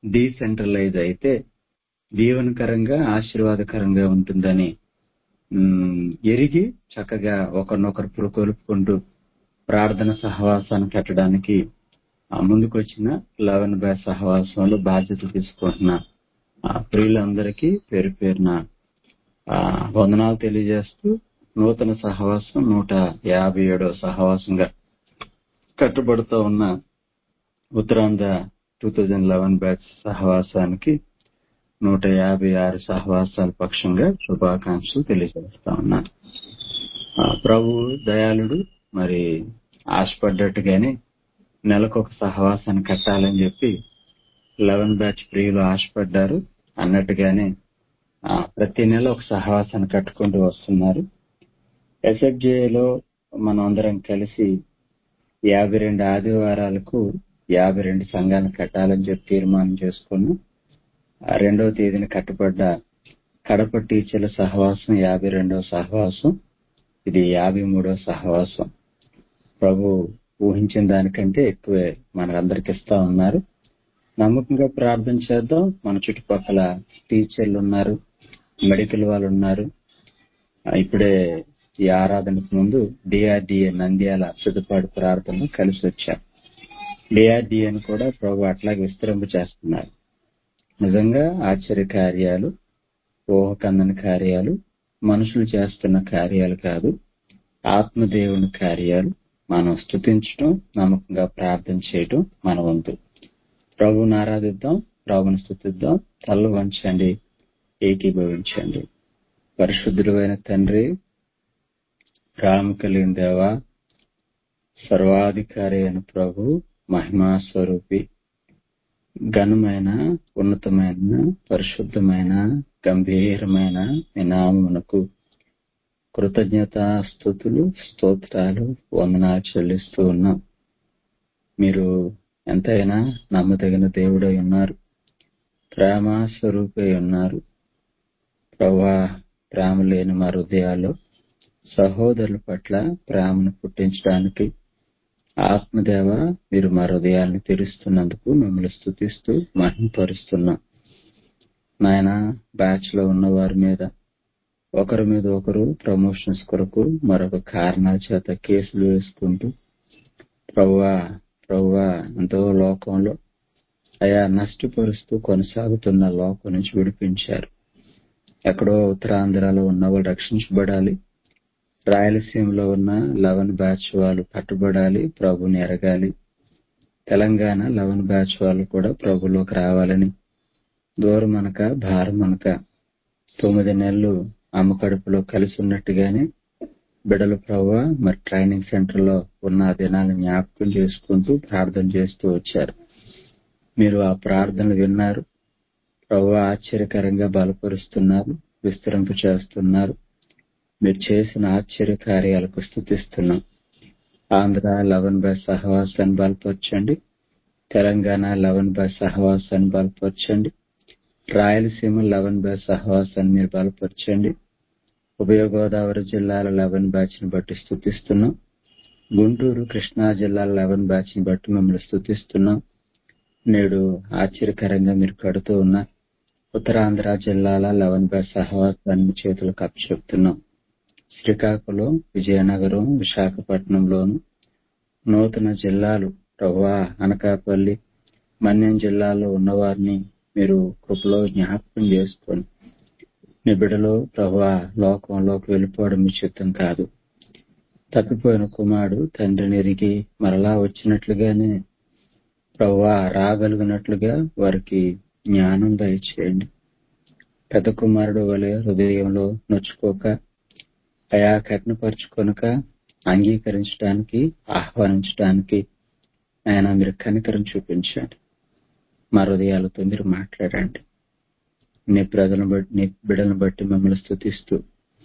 Decentralise అయితే దీవెనకరంగా ఆశీర్వాదకరంగా ఉంటుందని ఉమ్, ఎరిగి చక్కగా ఒకరినొకరు పురుకొల్పుకుంటూ ప్రార్థన సహవాసాన్ని పెట్టడానికి ఆ, ముందుకొచ్చిన లెవెన్ బ్యాచ్ సహవాసంలో బాధ్యత తీసుకుంటున్న ఆ, ప్రియులందరికీ పేరు పేరున ఆ, వందనాలు తెలియజేస్తూ నూతన సహవాసం నూట యాభై ఏడవ సహవాసంగా కట్టుబడుతూ ఉన్న Uttarandhra two thousand eleven batch సహవాసానికి నూట యాభై ఆరు సహవాసాల పక్షంగా శుభాకాంక్షలు తెలియజేస్తా ఉన్నాను ఆ, ప్రభు దయాళుడు మరి ఆశపడ్డట్టుగానే నెలకొక సహవాసాన్ని కట్టాలని చెప్పి లెవెన్ బ్యాచ్ ప్రియులు ఆశపడ్డారు అన్నట్టుగానే ఆ, ప్రతి నెల ఒక సహవాసాన్ని కట్టుకుంటూ వస్తున్నారు ఎస్ఎఫ్జేలో మనం అందరం కలిసి యాభై రెండు ఆదివారాలకు యాభై రెండు సంఘాలను కట్టాలని చెప్పి తీర్మానం చేసుకున్నాం ఆ రెండవ తేదీన కట్టబడ్డ కడప టీచర్ల సహవాసం యాభై రెండవ సహవాసం ఇది యాభై మూడవ సహవాసం ప్రభు ఊహించిన దానికంటే ఎక్కువే మనకందరికి ఇస్తా ఉన్నారు నమ్మకంగా ప్రార్థన చేద్దాం మన చుట్టుపక్కల టీచర్లు ఉన్నారు మెడికల్ వాళ్ళు ఉన్నారు ఆ, ఇప్పుడే ఈ ఆరాధనకు ముందు డిఆర్డిఏ నంద్యాల సిద్ధపాటు ప్రార్థనలో కలిసి వచ్చాం డిఆర్డిఏను కూడా ప్రభు అట్లాగే విస్తరింప చేస్తున్నారు నిజంగా ఆశ్చర్య కార్యాలు ఊహకందని కార్యాలు మనుషులు చేస్తున్న కార్యాలు కాదు ఆత్మదేవుని కార్యాలు మనం స్థుతించడం నమ్మకంగా ప్రార్థన చేయడం మన వంతు ప్రభువుని ఆరాధిద్దాం ప్రభుని స్థుతిద్దాం తల్లు వంచండి ఏకీభవించండి పరిశుద్ధుడు అయిన తండ్రి రామ కలిగిన దేవ సర్వాధికారి అయిన ప్రభు మహిమా స్వరూపి ఘనమైన ఉన్నతమైన పరిశుద్ధమైన గంభీరమైన నినామమునకు కృతజ్ఞత స్థుతులు స్తోత్రాలు వందనాలు చెల్లిస్తూ ఉన్నాం మీరు ఎంతైనా నమ్మదగిన దేవుడై ఉన్నారు ప్రేమ స్వరూపై ఉన్నారు ప్రభా ప్రేమ లేని మా హృదయాల్లో సహోదరుల పట్ల ప్రేమను పుట్టించడానికి ఆత్మదేవ మీరు మా హృదయాలను తెరుస్తున్నందుకు మిమ్మల్ని స్థుతిస్తూ మహింపరుస్తున్నాం నాయన బ్యాచ్ లో ఉన్న వారి మీద ఒకరి మీద ఒకరు ప్రమోషన్స్ కొరకు మరొక కారణాల చేత కేసులు వేసుకుంటూ ప్రవ్వా ప్రవ్వా ఎంతో లోకంలో అయా నష్టపరుస్తూ కొనసాగుతున్న లోకం నుంచి విడిపించారు ఎక్కడో ఉత్తరాంధ్రలో ఉన్న వాళ్ళు రక్షించబడాలి రాయలసీమలో ఉన్న లెవెన్ బ్యాచ్ వాళ్ళు పట్టుబడాలి ప్రభుని ఎరగాలి తెలంగాణ లెవెన్ బ్యాచ్ వాళ్ళు కూడా ప్రభులోకి రావాలని దూరం అనక భారం అనక తొమ్మిది నెలలు అమ్మ కడుపులో కలిసి ఉన్నట్టుగానే బిడల ప్రభు మరి ట్రైనింగ్ సెంటర్ లో ఉన్న ఆ దినాలను జ్ఞాపకం చేసుకుంటూ ప్రార్థన చేస్తూ వచ్చారు మీరు ఆ ప్రార్థనలు విన్నారు ప్రభు ఆశ్చర్యకరంగా బలపరుస్తున్నారు విస్తరింపు చేస్తున్నారు మీరు చేసిన ఆశ్చర్య కార్యాలకు స్థుతిస్తున్నాం ఆంధ్ర లెవెన్ బై సహవాసాన్ని బలపరచండి తెలంగాణ లెవెన్ బై సహవాసాన్ని బలపరచండి రాయలసీమ లెవెన్ బై సహవాసాన్ని మీరు బలపరచండి ఉభయ గోదావరి జిల్లాల లెవెన్ బ్యాచ్ ని బట్టి స్థుతిస్తున్నాం గుంటూరు కృష్ణా జిల్లాల లెవెన్ బ్యాచ్ ని బట్టి మిమ్మల్ని స్థుతిస్తున్నాం నేడు ఆశ్చర్యకరంగా మీరు కడుతూ ఉన్న ఉత్తరాంధ్ర జిల్లాల లెవెన్ బై సహవాసాన్ని మీ చేతులకు అప్పచెప్తున్నాం శ్రీకాకుళం విజయనగరం విశాఖపట్నంలోను నూతన జిల్లాలు రవ్వా అనకాపల్లి మన్యం జిల్లాలో ఉన్నవారిని మీరు కృపలో జ్ఞాపకం చేసుకొని మీ బిడలో ప్రభా లోకంలోకి వెళ్ళిపోవడం మీ చిత్తం కాదు తప్పిపోయిన కుమారుడు తండ్రిని ఎరిగి మరలా వచ్చినట్లుగానే ప్రభా రాగలిగినట్లుగా వారికి జ్ఞానం దయచేయండి పెద్ద కుమారుడు వలె హృదయంలో నొచ్చుకోక అయా కఠినపరుచుకొనక అంగీకరించడానికి ఆహ్వానించడానికి ఆయన మీరు కనికరం చూపించండి మా హృదయాలతో మీరు మాట్లాడండి నీ ప్రజలను బట్టి నీ బిడలను బట్టి మిమ్మల్ని స్థుతిస్తూ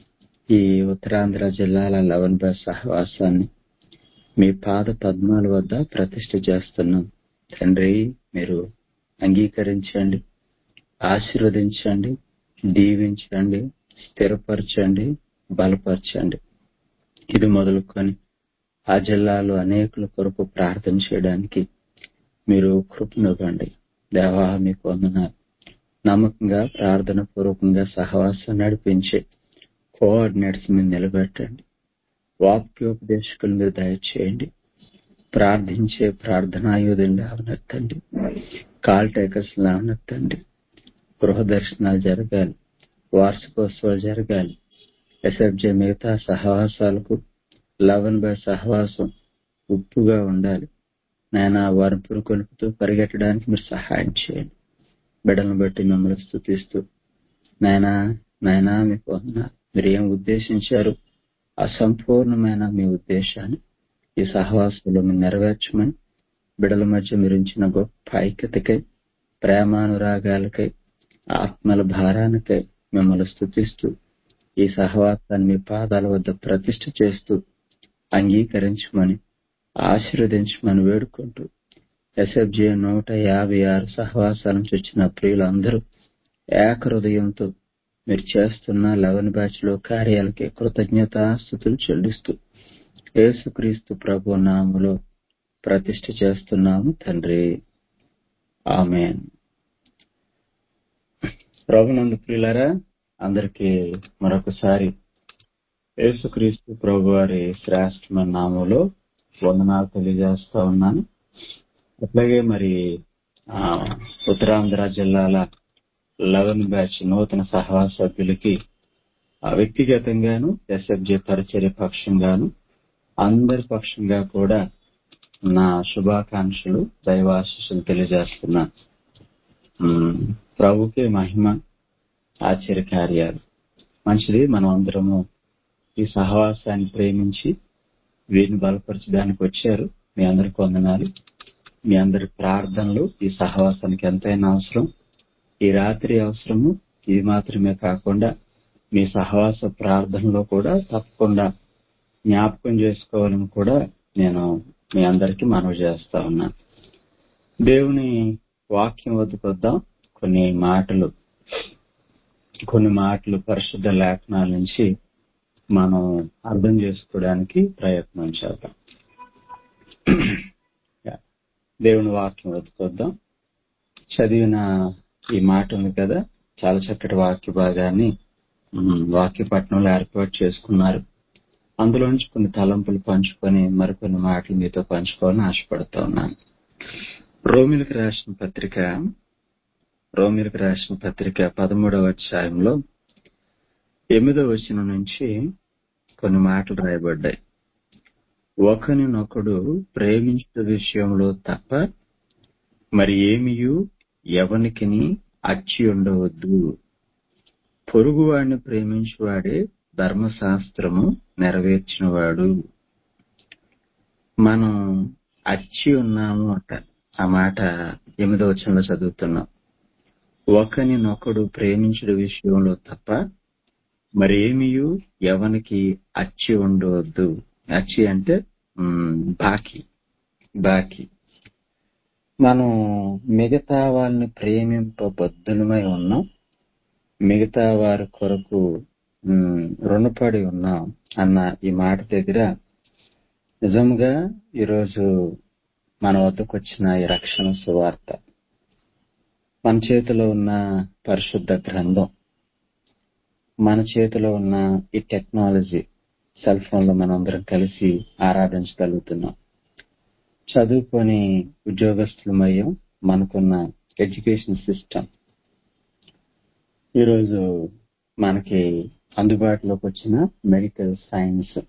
ఈ ఉత్తరాంధ్ర జిల్లాల లవన్ బై సహవాసాన్ని మీ పాద పద్మాల వద్ద ప్రతిష్ఠ చేస్తున్నాం తండ్రి మీరు అంగీకరించండి ఆశీర్వదించండి దీవించండి స్థిరపరచండి బలపరచండి ఇది మొదలుకొని ఆ జిల్లాలో అనేకుల కొరకు ప్రార్థన చేయడానికి మీరు కృపనివ్వండి దేవా మీకు వందనాలు నమ్మకంగా ప్రార్థన పూర్వకంగా సహవాసం నడిపించే కోఆర్డినేట్స్ మీద నిలబెట్టండి వాక్యోపదేశకులు మీరు దయచేయండి ప్రార్థించే ప్రార్థనాయుధులు లేవనెత్తండి కాల్ టేకర్స్ లేవనెత్తండి గృహ దర్శనాలు జరగాలి వార్షికోత్సవాలు జరగాలి ఎస్ఎఫ్జే మిగతా సహవాసాలకు లవన్ బై సహవాసం ఉప్పుగా ఉండాలి నాయన వారిని పురుకొలుపుతూ పరిగెట్టడానికి మీరు సహాయం చేయండి బిడ్డలను బట్టి మిమ్మల్ని స్థుతిస్తూ నాయనా నాయనా మీకు వందనాలు మీరు ఏం ఉద్దేశించారు అసంపూర్ణమైన మీ ఉద్దేశాన్ని ఈ సహవాసంలో మీరు నెరవేర్చమని బిడల మధ్య మీరు ఉంచిన గొప్ప ఐక్యతకై ప్రేమానురాగాలకై ఆత్మల భారానికై మిమ్మల్ని స్థుతిస్తూ ఈ సహవాసాన్ని మీ పాదాల వద్ద ప్రతిష్ఠ చేస్తూ అంగీకరించమని ఆశీర్వదించమని వేడుకుంటూ ఎస్ఎఫ్జే నూట యాభై ఆరు సహవాసాల నుంచి వచ్చిన ప్రియులందరూ ఏక హృదయంతో మీరు చేస్తున్న లెవెన్ బ్యాచ్ లో కార్యాలకి కృతజ్ఞతాస్థుతులు చెల్లిస్తూ యేసుక్రీస్తు ప్రభు నాములో ప్రతిష్ఠ చేస్తున్నాము తండ్రి ఆమెన్ ప్రభునందు ప్రియులరా అందరికీ మరొకసారి యేసుక్రీస్తు ప్రభు వారి శ్రేష్టమైన నామంలో వందనాలు తెలియజేస్తా ఉన్నాను అట్లాగే మరి ఆ, ఉత్తరాంధ్ర జిల్లాల లెవెన్ బ్యాచ్ నూతన సహవాస సభ్యులకి ఆ, వ్యక్తిగతంగాను ఎస్ఎఫ్జే పరిచర్య పక్షంగాను అందరి పక్షంగా కూడా నా శుభాకాంక్షలు దైవాశిషులు తెలియజేస్తున్నాను ఉమ్, ప్రభుకే మహిమ ఆశ్చర్య కార్యాలు మంచిది మనం అందరము ఈ సహవాసాన్ని ప్రేమించి వీరిని బలపరచడానికి వచ్చారు మీ అందరికి వందనాలు మీ అందరి ప్రార్థనలు ఈ సహవాసానికి ఎంతైనా అవసరం ఈ రాత్రి అవసరము ఇది మాత్రమే కాకుండా మీ సహవాస ప్రార్థనలో కూడా తప్పకుండా జ్ఞాపకం చేసుకోవాలని కూడా నేను మీ అందరికీ మనవి చేస్తా ఉన్నాను దేవుని వాక్యం వద్దకు వద్దాం కొన్ని మాటలు కొన్ని మాటలు పరిశుద్ధ లేఖనాల నుంచి మనం అర్థం చేసుకోవడానికి ప్రయత్నం చేద్దాం దేవుని వాక్యం వద్దుకొద్దాం చదివిన ఈ మాట ఉంది కదా చాలా చక్కటి వాక్య భాగాన్ని ఉమ్, వాక్య పట్టణంలో ఏర్పాటు చేసుకున్నారు అందులోంచి కొన్ని తలంపులు పంచుకొని మరికొన్ని మాటలు మీతో పంచుకోవాలని ఆశపడుతా ఉన్నాను రోమిలకు రాసిన పత్రిక రోమిలకు రాసిన పత్రిక పదమూడవ అధ్యాయంలో ఎనిమిదవ వచనం నుంచి కొన్ని మాటలు రాయబడ్డాయి ఒకరినొకడు ప్రేమించిన విషయంలో తప్ప మరి ఏమియు ఎవనికిని అచ్చి ఉండవద్దు పొరుగువాడిని ప్రేమించువాడే ధర్మశాస్త్రము నెరవేర్చినవాడు మనం అచ్చి ఉన్నాము అంట ఆ మాట ఎనిమిదో వచనంలో చదువుతున్నాం ఒకరినొకడు ప్రేమించుడు విషయంలో తప్ప మరేమియు ఎవనికి అచ్చి ఉండవద్దు అచ్చి అంటే మ్, బాకీ బాకీ మనం మిగతా వాళ్ళని ప్రేమింపబద్ధులమై ఉన్నాం మిగతా వారి కొరకు మ్, రుణపడి ఉన్నాం అన్న ఈ మాట దగ్గర నిజంగా ఈరోజు మన వద్దకు వచ్చిన ఈ రక్షణ సువార్త మన చేతిలో ఉన్న పరిశుద్ధ గ్రంథం మన చేతిలో ఉన్న ఈ టెక్నాలజీ సెల్ ఫోన్ లో మనందరం కలిసి ఆరాధించగలుగుతున్నాం చదువుకొని ఉద్యోగస్తులమయ్యాం మనకున్న ఎడ్యుకేషన్ సిస్టమ్ ఈరోజు మనకి అందుబాటులోకి వచ్చిన మెడికల్ సైన్స్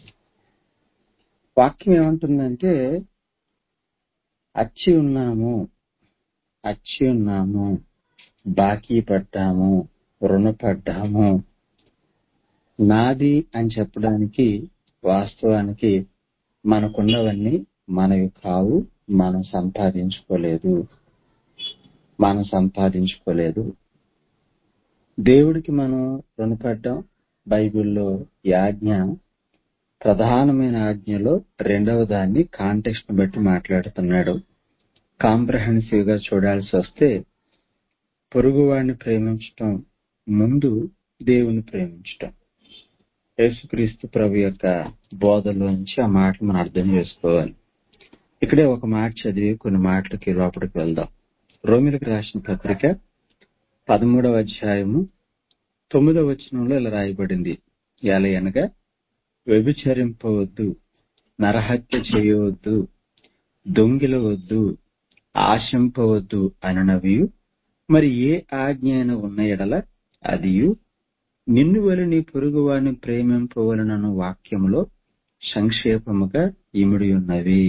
వాక్యం ఏమంటుందంటే అచ్చి ఉన్నాము అచ్చి ఉన్నాము బాకీ పడ్డాము రుణపడ్డాము నాది అని చెప్పడానికి వాస్తవానికి మనకున్నవన్నీ మనవి కావు మనం సంపాదించుకోలేదు మనం సంపాదించుకోలేదు దేవుడికి మనం రుణపడ్డాం బైబిల్లో ఈ ఆజ్ఞ ప్రధానమైన ఆజ్ఞలో రెండవ దాన్ని కాంటెక్స్ట్ బట్టి మాట్లాడుతున్నాడు కాంప్రహెన్సివ్ గా చూడాల్సి వస్తే పొరుగువాడిని ప్రేమించటం ముందు దేవుని ప్రేమించటం యేసుక్రీస్తు ప్రభు యొక్క బోధలోంచి ఆ మాటలు మనం అర్థం చేసుకోవాలి ఇక్కడే ఒక మాట చదివి కొన్ని మాటలకి లోపలికి వెళ్దాం రోమిలకు రాసిన పత్రిక పదమూడవ అధ్యాయము తొమ్మిదవ వచనంలో ఇలా రాయబడింది ఎలా అనగా వ్యభిచరింపవద్దు నరహత్య చేయవద్దు దొంగిలవద్దు ఆశింపవద్దు అననవి మరి ఏ ఆజ్ఞ అయినా ఉన్న ఎడల అదియు నిన్ను వలి నీ పొరుగువాడిని ప్రేమింపవలనను వాక్యములో సంక్షేపముగా ఇమిడి ఉన్నవి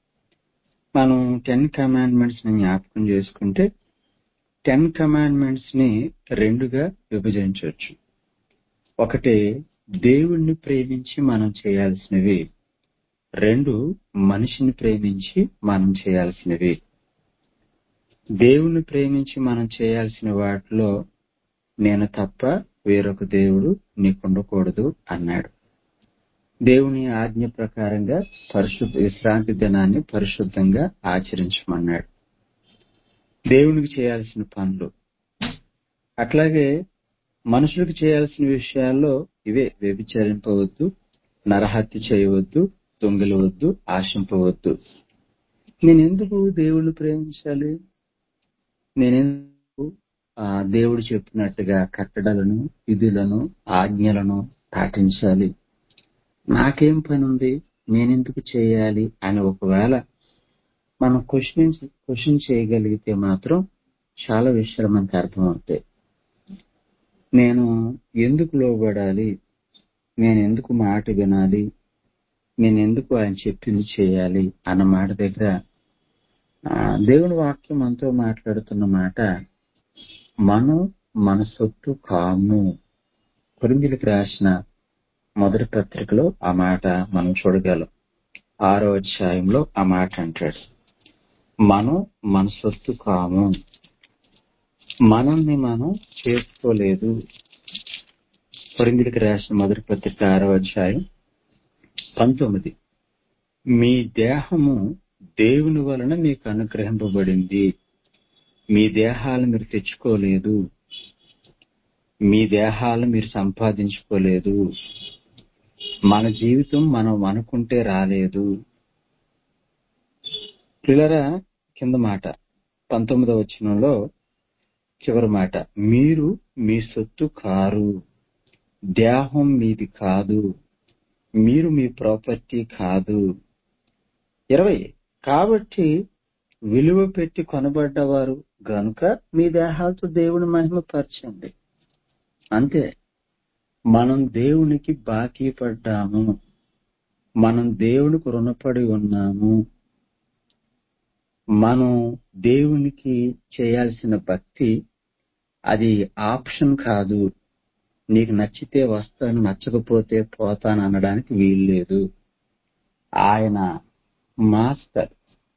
మనం టెన్ కమాండ్మెంట్స్ ని జ్ఞాపకం చేసుకుంటే టెన్ కమాండ్మెంట్స్ ని రెండుగా విభజించవచ్చు ఒకటి దేవుణ్ణి ప్రేమించి మనం చేయాల్సినవి రెండు మనిషిని ప్రేమించి మనం చేయాల్సినవి దేవుణ్ణి ప్రేమించి మనం చేయాల్సిన వాటిలో నేను తప్ప వేరొక దేవుడు నీకుండకూడదు అన్నాడు దేవుని ఆజ్ఞ ప్రకారంగా పరిశుద్ధ విశ్రాంతి దినాన్ని పరిశుద్ధంగా ఆచరించమన్నాడు దేవునికి చేయాల్సిన పనులు అట్లాగే మనుషులకు చేయాల్సిన విషయాల్లో ఇవే వ్యభిచరింపవద్దు నరహత్య చేయవద్దు దొంగలవద్దు ఆశింపవద్దు నేనెందుకు దేవుణ్ణి ప్రేమించాలి నేనెందుకు ఆ దేవుడు చెప్పినట్టుగా కట్టడలను విధులను ఆజ్ఞలను పాటించాలి నాకేం పని ఉంది నేనెందుకు చేయాలి అని ఒకవేళ మనం క్వశ్చన్ క్వశ్చన్ చేయగలిగితే మాత్రం చాలా విషయాలు మనకు అర్థమవుతాయి నేను ఎందుకు లోబడాలి నేను ఎందుకు మాట వినాలి నేను ఎందుకు ఆయన చెప్పింది చేయాలి అన్న మాట దగ్గర ఆ, దేవుని వాక్యం మనతో మాట్లాడుతున్న మాట మనం మన సొత్తు కాము కొరిందులకు రాసిన మొదటి పత్రికలో ఆ మాట మనం చూడగలం ఆరో అధ్యాయంలో ఆ మాట అంటాడు మనం మన సొత్తు కాము మనల్ని మనం చేసుకోలేదు కొరిందులకు రాసిన మొదటి పత్రిక ఆరో అధ్యాయం పంతొమ్మిది మీ దేహము దేవుని వలన మీకు అనుగ్రహింపబడింది మీ దేహాలు మీరు తెచ్చుకోలేదు మీ దేహాలు మీరు సంపాదించుకోలేదు మన జీవితం మనం అనుకుంటే రాలేదు పిల్లరా కింద మాట పంతొమ్మిదవ వచనంలో చివరి మాట మీరు మీ సొత్తు కారు దేహం మీది కాదు మీరు మీ ప్రాపర్టీ కాదు ఇరవై కాబట్టి విలువ పెట్టి కొనబడ్డవారు గనుక మీ దేహాలతో దేవుని మహిమపరచండి అంతే మనం దేవునికి బాకీ పడ్డాము మనం దేవునికి రుణపడి ఉన్నాము మనం దేవునికి చేయాల్సిన భక్తి అది ఆప్షన్ కాదు నీకు నచ్చితే వస్తాను నచ్చకపోతే పోతాను అనడానికి వీల్లేదు ఆయన మాస్టర్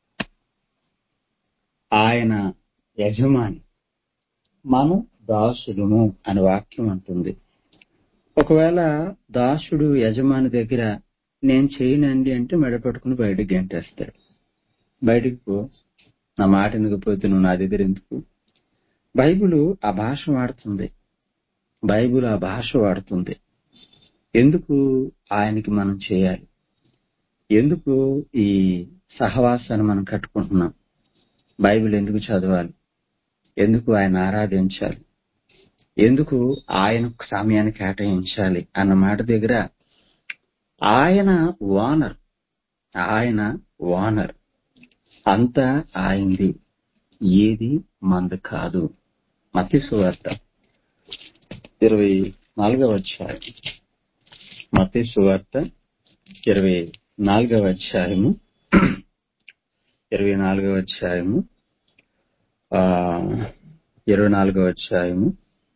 ఆయన యజమాని మనం దాసుడుము అని వాక్యం అంటుంది ఒకవేళ దాసుడు యజమాని దగ్గర నేను చేయనండి అంటే మెడపట్టుకుని బయటకు గంటేస్తాడు బయటకు పో నా మాట వినకపోతే నువ్వు నా దగ్గర ఎందుకు బైబిల్ ఆ భాష వాడుతుంది బైబిల్ ఆ భాష వాడుతుంది ఎందుకు ఆయనకి మనం చేయాలి ఎందుకు ఈ సహవాసాన్ని మనం కట్టుకుంటున్నాం బైబిల్ ఎందుకు చదవాలి ఎందుకు ఆయన ఆరాధించాలి ఎందుకు ఆయన సమయాన్ని కేటాయించాలి అన్న మాట దగ్గర ఆయన ఓనర్ ఆయన ఓనర్ అంతా ఆయనది ఏది మంద కాదు మతి సువార్త ఇరవై నాలుగవ అధ్యాయం మతి సువార్త ఇరవై నాలుగవ అధ్యాయము ఇరవై నాలుగవ అధ్యాయము ఆ ఇరవై నాలుగవ అధ్యాయము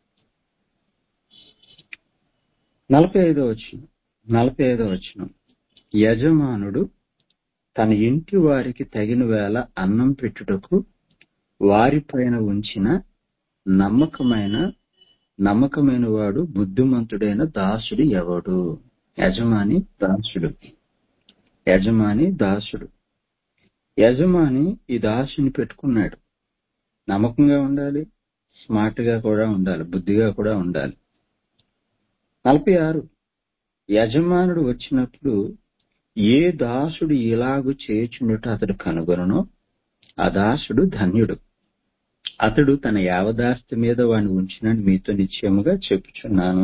నలభై ఐదో వచ్చిన నలభై ఐదో వచ్చిన యజమానుడు తన ఇంటి వారికి తగిన వేళ అన్నం పెట్టుటకు వారిపైన ఉంచిన నమ్మకమైన నమ్మకమైన వాడు బుద్ధిమంతుడైన దాసుడు ఎవడు యజమాని దాసుడు యజమాని దాసుడు యజమాని ఈ దాసుని పెట్టుకున్నాడు నమ్మకంగా ఉండాలి స్మార్ట్ గా కూడా ఉండాలి బుద్ధిగా కూడా ఉండాలి నలభై ఆరు యజమానుడు వచ్చినప్పుడు ఏ దాసుడు ఇలాగు చేయుచుండుట అతడు కనుగొననో ఆ దాసుడు ధన్యుడు అతడు తన యావదాస్తి మీద వాడిని ఉంచినని మీతో నిశ్చయముగా చెప్పుచున్నాను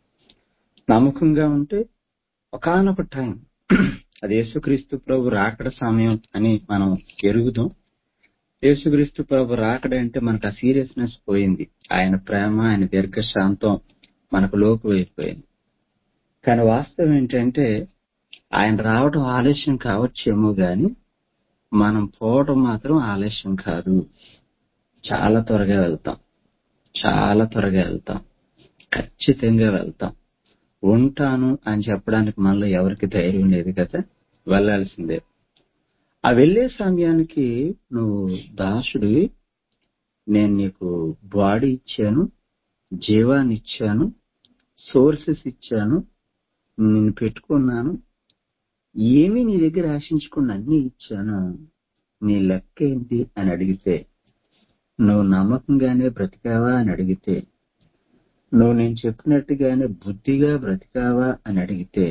నమ్మకంగా ఉంటే ఒకానొక టైం అది యేసుక్రీస్తు ప్రభు రాకడ సమయం అని మనం ఎరుగుదాం యేసుక్రీస్తు ప్రభు రాకడ అంటే మనకు ఆ సీరియస్నెస్ పోయింది ఆయన ప్రేమ ఆయన దీర్ఘశాంతం మనకు లోపు అయిపోయింది కానీ వాస్తవం ఏంటంటే ఆయన రావడం ఆలస్యం కావచ్చేమో గాని మనం పోవడం మాత్రం ఆలస్యం కాదు చాలా త్వరగా వెళ్తాం చాలా త్వరగా వెళ్తాం ఖచ్చితంగా వెళ్తాం ఉంటాను అని చెప్పడానికి మనలో ఎవరికి ధైర్యం లేదు కదా వెళ్ళాల్సిందే ఆ వెళ్లే సమయానికి నువ్వు దాసుడివి నేను నీకు బాడీ ఇచ్చాను జీవాన్ని ఇచ్చాను సోర్సెస్ ఇచ్చాను నిన్ను పెట్టుకున్నాను ఏమీ నీ దగ్గర ఆశించకుండా అన్ని ఇచ్చాను నీ లెక్క ఏంటి అని అడిగితే నువ్వు నమ్మకంగానే బ్రతికావా అని అడిగితే నువ్వు నేను చెప్పినట్టుగానే బుద్ధిగా బ్రతికావా అని అడిగితే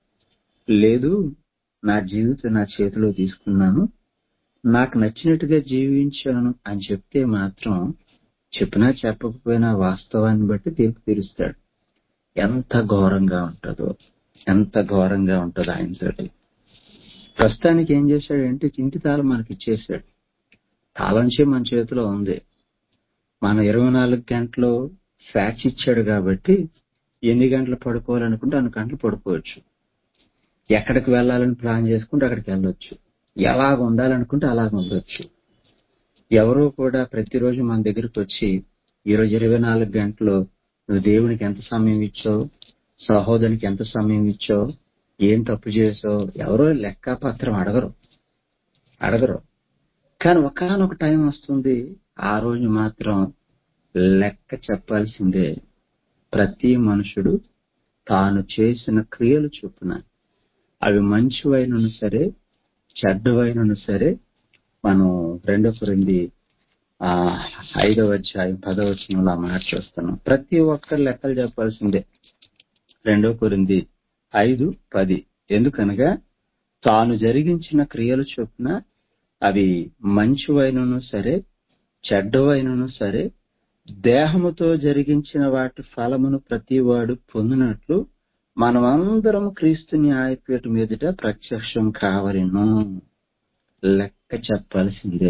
లేదు నా జీవితం నా చేతిలో తీసుకున్నాను నాకు నచ్చినట్టుగా జీవించాను అని చెప్తే మాత్రం చెప్పినా చెప్పకపోయినా వాస్తవాన్ని బట్టి తీర్పు తీరుస్తాడు ఎంత ఘోరంగా ఉంటుందో ఎంత ఘోరంగా ఉంటుందో ఆయనతోటి ప్రస్తుతానికి ఏం చేశాడంటే ఇంటి తాళం మనకి ఇచ్చేసాడు తాళంచే మన చేతిలో ఉంది మన ఇరవై నాలుగు గంటలు ఫ్యాక్స్ ఇచ్చాడు కాబట్టి ఎన్ని గంటలు పడుకోవాలనుకుంటే అన్ని గంటలు పడుకోవచ్చు ఎక్కడికి వెళ్ళాలని ప్లాన్ చేసుకుంటే అక్కడికి వెళ్ళొచ్చు ఎలాగ ఉండాలనుకుంటే అలాగ ఉండొచ్చు ఎవరో కూడా ప్రతిరోజు మన దగ్గరికి వచ్చి ఈరోజు ఇరవై నాలుగు గంటలు నువ్వు దేవునికి ఎంత సమయం ఇచ్చావు సహోదరునికి ఎంత సమయం ఇచ్చావు ఏం తప్పు చేసావు ఎవరో లెక్క పత్రం అడగరు అడగరు కానీ ఒకనొక టైం వస్తుంది ఆ రోజు మాత్రం లెక్క చెప్పాల్సిందే ప్రతి మనుషుడు తాను చేసిన క్రియలు చొప్పున అవి మంచివైనను సరే చెడ్డవైనను సరే మనం రెండో కొరింది ఆ ఐదవ అధ్యాయం పదవ వచనంలో ఆ మాట చూస్తున్నాం ప్రతి ఒక్కరు లెక్కలు చెప్పాల్సిందే రెండో కొరింది ఐదు పది ఎందుకనగా తాను జరిగించిన క్రియలు చొప్పున అవి మంచివైనను సరే చెడ్డవైనను సరే దేహముతో జరిగించిన వాటి ఫలమును ప్రతివాడు పొందినట్లు మనమందరం క్రీస్తు న్యాయపీఠ మీదట ప్రత్యక్షం కావలను లెక్క చెప్పాల్సిందే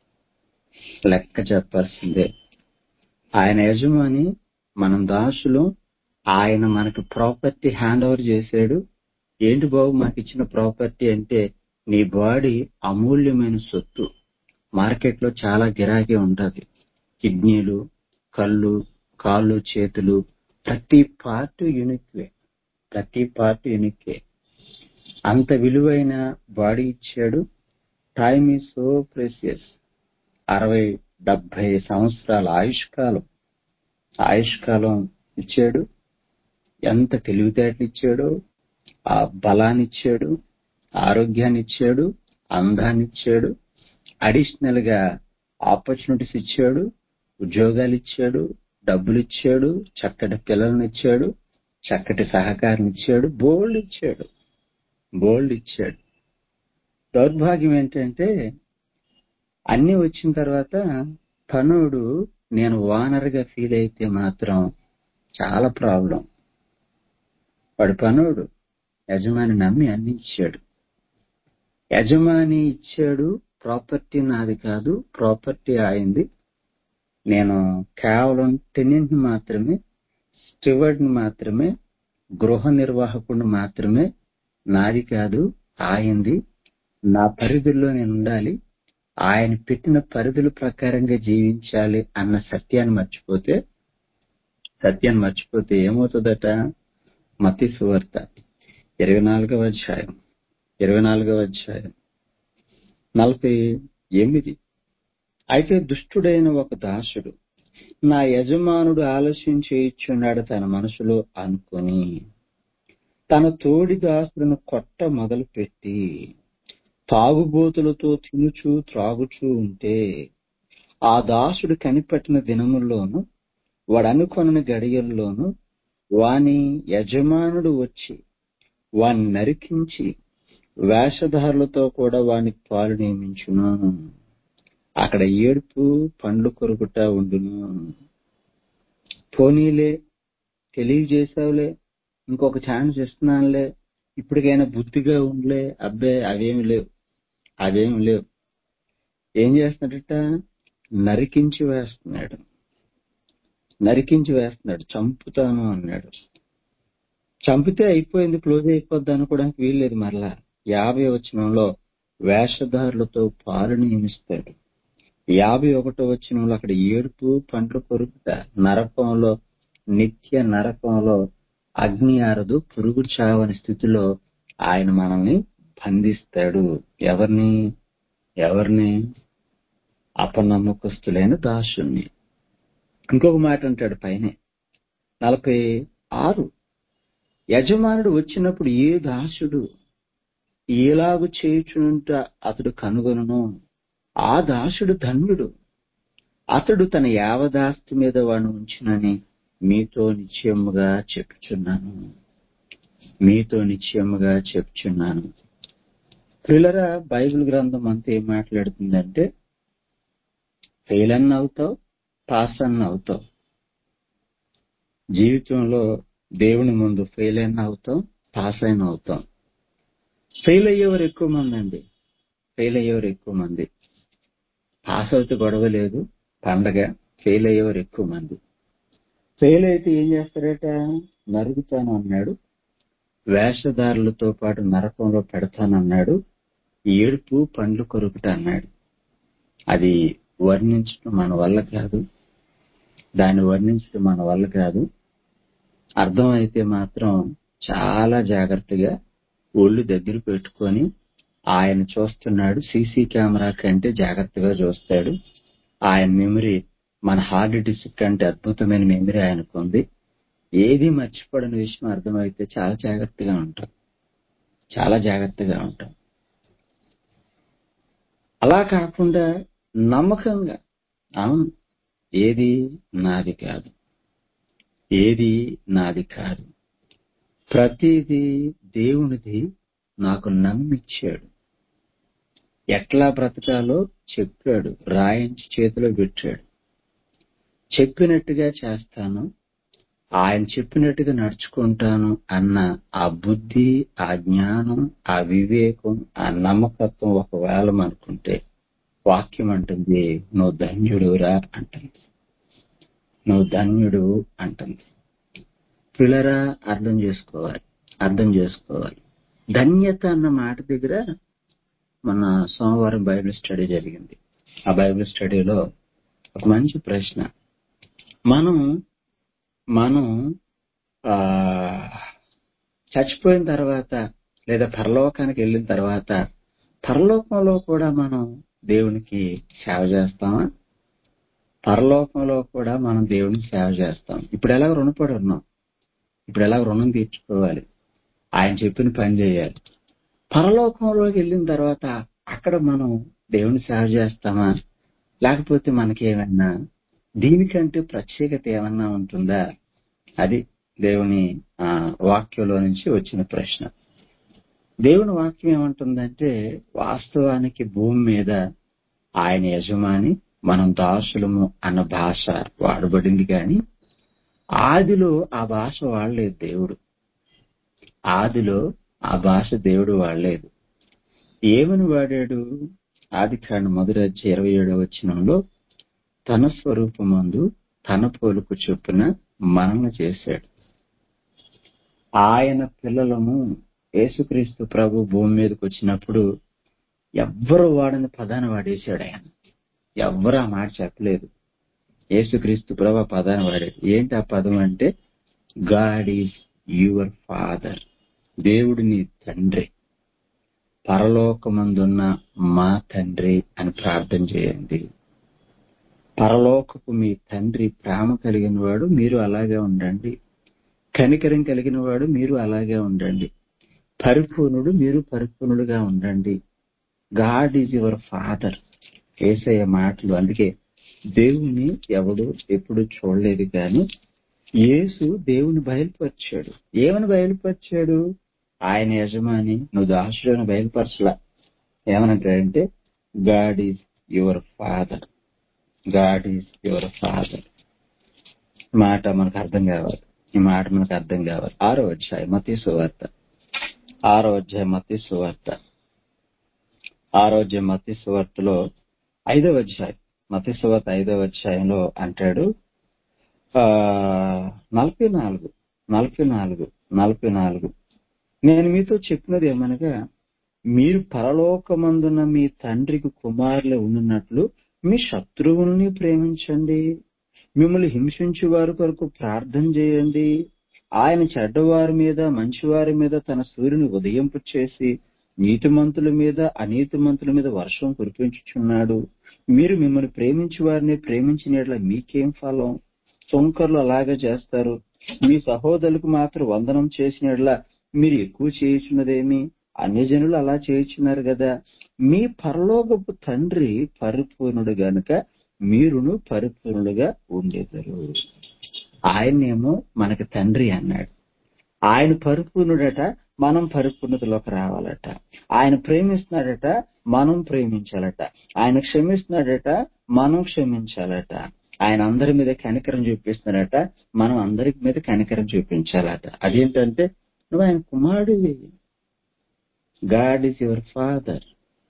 లెక్క చెప్పాల్సిందే ఆయన యజమాని మనం దాసులు ఆయన మనకు ప్రాపర్టీ హ్యాండ్ ఓవర్ చేశాడు ఏంటి బాబు మాకు ఇచ్చిన ప్రాపర్టీ అంటే నీ బాడీ అమూల్యమైన సొత్తు మార్కెట్ లో చాలా గిరాకీ ఉంటది కిడ్నీలు కళ్ళు కాళ్ళు చేతులు ప్రతి పార్ట్ యూనిక్వే ప్రతి పార్ట్ యూనిక్వే అంత విలువైన బాడీ ఇచ్చాడు టైమ్ ఈ సో ప్రెసియస్ అరవై డెబ్బై సంవత్సరాల ఆయుష్కాలం ఆయుష్కాలం ఇచ్చాడు ఎంత తెలివితేటలు ఇచ్చాడో ఆ బలాన్ని ఇచ్చాడు ఆరోగ్యాన్ని ఇచ్చాడు అందాన్ని ఇచ్చాడు అడిషనల్ గా ఆపర్చునిటీస్ ఇచ్చాడు ఉద్యోగాలు ఇచ్చాడు డబ్బులు ఇచ్చాడు చక్కటి పిల్లల్ని ఇచ్చాడు చక్కటి సహకారం ఇచ్చాడు బోల్డ్ ఇచ్చాడు బోల్డ్ ఇచ్చాడు దౌర్భాగ్యం ఏంటంటే అన్ని వచ్చిన తర్వాత పనుడు నేను ఓనర్ గా ఫీల్ అయితే మాత్రం చాలా ప్రాబ్లం వాడు పనుడు యజమాని నమ్మి అన్ని ఇచ్చాడు యజమాని ఇచ్చాడు ప్రాపర్టీ నాది కాదు ప్రాపర్టీ ఆయింది నేను కేవలం టెనెంట్ మాత్రమే స్టివర్డ్ మాత్రమే గృహ నిర్వాహకుడిని మాత్రమే నాది కాదు ఆయింది నా పరిధుల్లో నేను ఉండాలి ఆయన పెట్టిన పరిధుల ప్రకారంగా జీవించాలి అన్న సత్యాన్ని మర్చిపోతే సత్యాన్ని మర్చిపోతే ఏమవుతుందట మతి సువార్త ఇరవై నాలుగవ అధ్యాయం ఇరవై నాలుగవ అధ్యాయం నలభై ఎనిమిది అయితే దుష్టుడైన ఒక దాసుడు నా యజమానుడు ఆలస్యం చేయించున్నాడు తన మనసులో అనుకొని తన తోడి దాసులను కొట్ట మొదలుపెట్టి తాగుబోతులతో తినుచు త్రాగుచూ ఉంటే ఆ దాసుడు కనిపెట్టిన దినముల్లోను వాడనుకొన గడియల్లోను వాని యజమానుడు వచ్చి వాని నరికించి వేషధారులతో కూడా వాని పాలు నియమించును అక్కడ ఏడుపు పండ్లు కొరుకుట ఉండును పోనీలే తెలియజేసావులే ఇంకొక ఛాన్స్ ఇస్తున్నానులే ఇప్పటికైనా బుద్ధిగా ఉండలే అబ్బే అవేమి లేవు అవేమి లేవు ఏం చేస్తున్నాడట నరికించి వేస్తున్నాడు నరికించి వేస్తున్నాడు చంపుతాను అన్నాడు చంపితే అయిపోయింది క్లోజ్ అయిపోద్ది అనుకోవడానికి వీల్లేదు మరలా యాభై వచనంలో వేషధారులతో పాలు నియమిస్తాడు యాభై ఒకటో వచనంలో అక్కడ ఏడుపు పండ్లు కొరుకుట నరకంలో నిత్య నరకంలో అగ్ని ఆరదు పురుగు చావని స్థితిలో ఆయన మనల్ని బంధిస్తాడు ఎవరిని ఎవరిని అపనమ్మకస్తులైన దాసుని ఇంకొక మాట అంటాడు పైనే నలభై ఆరు యజమానుడు వచ్చినప్పుడు ఏ దాసుడు ఏలాగు చేయుచుంట అతడు కనుగొనను ఆ దాసుడు ధన్యుడు అతడు తన యావదాస్తి మీద వాడిని ఉంచునని మీతో నిశ్చయముగా చెప్పుచున్నాను మీతో నిశ్చయముగా చెప్పుచున్నాను పిల్లరా బైబిల్ గ్రంథం అంతా ఏం మాట్లాడుతుందంటే ఫెయిల్ అన్న అవుతావు పాస్ అన్న అవుతావు జీవితంలో దేవుని ముందు ఫెయిల్ అయిన అవుతాం పాస్ అయిన అవుతాం ఫెయిల్ అయ్యేవారు ఎక్కువ మంది అండి ఫెయిల్ అయ్యేవారు ఎక్కువ మంది పాస్ అవుతే గొడవ లేదు పండగ ఫెయిల్ అయ్యేవారు ఎక్కువ మంది ఫెయిల్ అయితే ఏం చేస్తారట నరుగుతాను అన్నాడు వేషధారులతో పాటు నరకంలో పెడతానన్నాడు ఏడుపు పండ్లు కొరుకుట అన్నాడు అది వర్ణించడం మన వల్ల కాదు దాన్ని వర్ణించడం మన వల్ల కాదు అర్థమైతే మాత్రం చాలా జాగ్రత్తగా ఒళ్ళు దగ్గర పెట్టుకొని ఆయన చూస్తున్నాడు సీసీ కెమెరా కంటే జాగ్రత్తగా చూస్తాడు ఆయన మెమరీ మన హార్డ్ డిస్క్ కంటే అద్భుతమైన మెమరీ ఆయనకు ఉంది ఏది మర్చిపోడని విషయం అర్థమైతే చాలా జాగ్రత్తగా ఉంటాం చాలా జాగ్రత్తగా ఉంటాం అలా కాకుండా నమ్మకంగా అవును ఏది నాది కాదు ఏది నాది కాదు ప్రతిదీ దేవునిది నాకు నమ్మిచ్చాడు ఎట్లా బ్రతకాలో చెప్పాడు రాయించి చేతిలో పెట్టాడు చెప్పినట్టుగా చేస్తాను ఆయన చెప్పినట్టుగా నడుచుకుంటాను అన్న ఆ బుద్ధి ఆ జ్ఞానం ఆ వివేకం ఆ నమ్మకత్వం ఒకవేళ అనుకుంటే వాక్యం అంటుంది నువ్వు ధన్యుడురా అంటుంది నువ్వు ధన్యుడు అంటుంది పిల్లరా అర్థం చేసుకోవాలి అర్థం చేసుకోవాలి ధన్యత అన్న మాట దగ్గర మన సోమవారం బైబిల్ స్టడీ జరిగింది ఆ బైబిల్ స్టడీలో ఒక మంచి ప్రశ్న మనం మనం ఆ చచ్చిపోయిన తర్వాత లేదా పరలోకానికి వెళ్ళిన తర్వాత పరలోకంలో కూడా మనం దేవునికి సేవ చేస్తామా పరలోకంలో కూడా మనం దేవునికి సేవ చేస్తాం ఇప్పుడు ఎలా రుణపడి ఉన్నాం ఇప్పుడు ఎలా రుణం తీర్చుకోవాలి ఆయన చెప్పిన పని చేయాలి పరలోకంలోకి వెళ్ళిన తర్వాత అక్కడ మనం దేవుని సేవ చేస్తామా లేకపోతే మనకి ఏమన్నా దీనికంటే ప్రత్యేకత ఏమన్నా ఉంటుందా అది దేవుని ఆ వాక్యంలో నుంచి వచ్చిన ప్రశ్న దేవుని వాక్యం ఏమంటుందంటే వాస్తవానికి భూమి మీద ఆయన యజమాని మనం దాసులము అన్న భాష వాడబడింది కానీ ఆదిలో ఆ భాష వాడలేదు దేవుడు ఆదిలో ఆ భాష దేవుడు వాడలేదు ఏమని వాడాడు ఆది కాండ మొదటి అధ్యాయం ఇరవై ఏడవ వచనంలో తన స్వరూపమందు తన పోలుకు చొప్పున మనన చేశాడు ఆయన పిల్లలము యేసుక్రీస్తు ప్రభు భూమి మీదకి వచ్చినప్పుడు ఎవ్వరు వాడని పదాన్ని వాడేశాడు ఆయన ఎవ్వరు ఆ మాట చెప్పలేదు యేసుక్రీస్తు ప్రభు ఆ పదాన్ని వాడాడు ఏంటి ఆ పదం అంటే గాడ్ ఈజ్ యువర్ ఫాదర్ దేవుడు నీ తండ్రి పరలోకమందున్న మా తండ్రి అని ప్రార్థన చేయండి పరలోకపు మీ తండ్రి ప్రేమ కలిగిన వాడు మీరు అలాగే ఉండండి కనికరం కలిగిన వాడు మీరు అలాగే ఉండండి పరిపూర్ణుడు మీరు పరిపూర్ణుడుగా ఉండండి God is your father Yesayya మాటలు అందుకే దేవుణ్ణి ఎవడు ఎప్పుడు చూడలేదు కానీ యేసు దేవుని బయలుపరిచాడు ఏమని బయలుపరిచాడు ఆయన యజమాని నువ్వు దాసులను బయలుపరచలా ఏమనంటాడంటే God is your father God is your father మాట మనకు అర్థం కావాలి ఈ మాట మనకు అర్థం కావాలి ఆరో అధ్యాయం మతీ సువార్త ఆరో అధ్యాయం మతీ సువార్త ఆరో అధ్యాయం మతీ సువార్తలో ఐదవ అధ్యాయం మతీ సువార్త ఐదవ అధ్యాయంలో అంటాడు ఆ నలభై నాలుగు నలభై నాలుగు నలభై నాలుగు నేను మీతో చెప్పినది ఏమనగా మీరు పరలోకమందున మీ తండ్రికి కుమారులు ఉన్నట్లు మీ శత్రువుల్ని ప్రేమించండి మిమ్మల్ని హింసించే వారి కొరకు ప్రార్థన చేయండి ఆయన చెడ్డవారి మీద మంచివారి మీద తన సూర్యుని ఉదయింపు చేసి నీతిమంతుల మీద అనీతిమంతుల మీద వర్షం కురిపించుచున్నాడు మీరు మిమ్మల్ని ప్రేమించి వారిని ప్రేమించిన మీకేం ఫలం సొంకర్లు అలాగే చేస్తారు మీ సహోదరులకు మాత్రం వందనం చేసిన మీరు ఎక్కువ చేయుచున్నదేమి అన్యజనులు అలా చేయుచున్నారు కదా మీ పరలోకపు తండ్రి పరిపూర్ణుడు గనుక మీరును పరిపూర్ణులుగా ఉండేదరు ఆయన్నేమో మనకి తండ్రి అన్నాడు ఆయన పరిపూర్ణుడట మనం పరిపూర్ణతలోకి రావాలట ఆయన ప్రేమిస్తున్నాడట మనం ప్రేమించాలట ఆయన క్షమిస్తున్నాడట మనం క్షమించాలట ఆయన అందరి మీద కనికరం చూపిస్తున్నాడట మనం అందరి మీద కనికరం చూపించాలట అదేంటంటే నువ్వు ఆయన కుమారుడివి గాడ్ ఈజ్ యువర్ ఫాదర్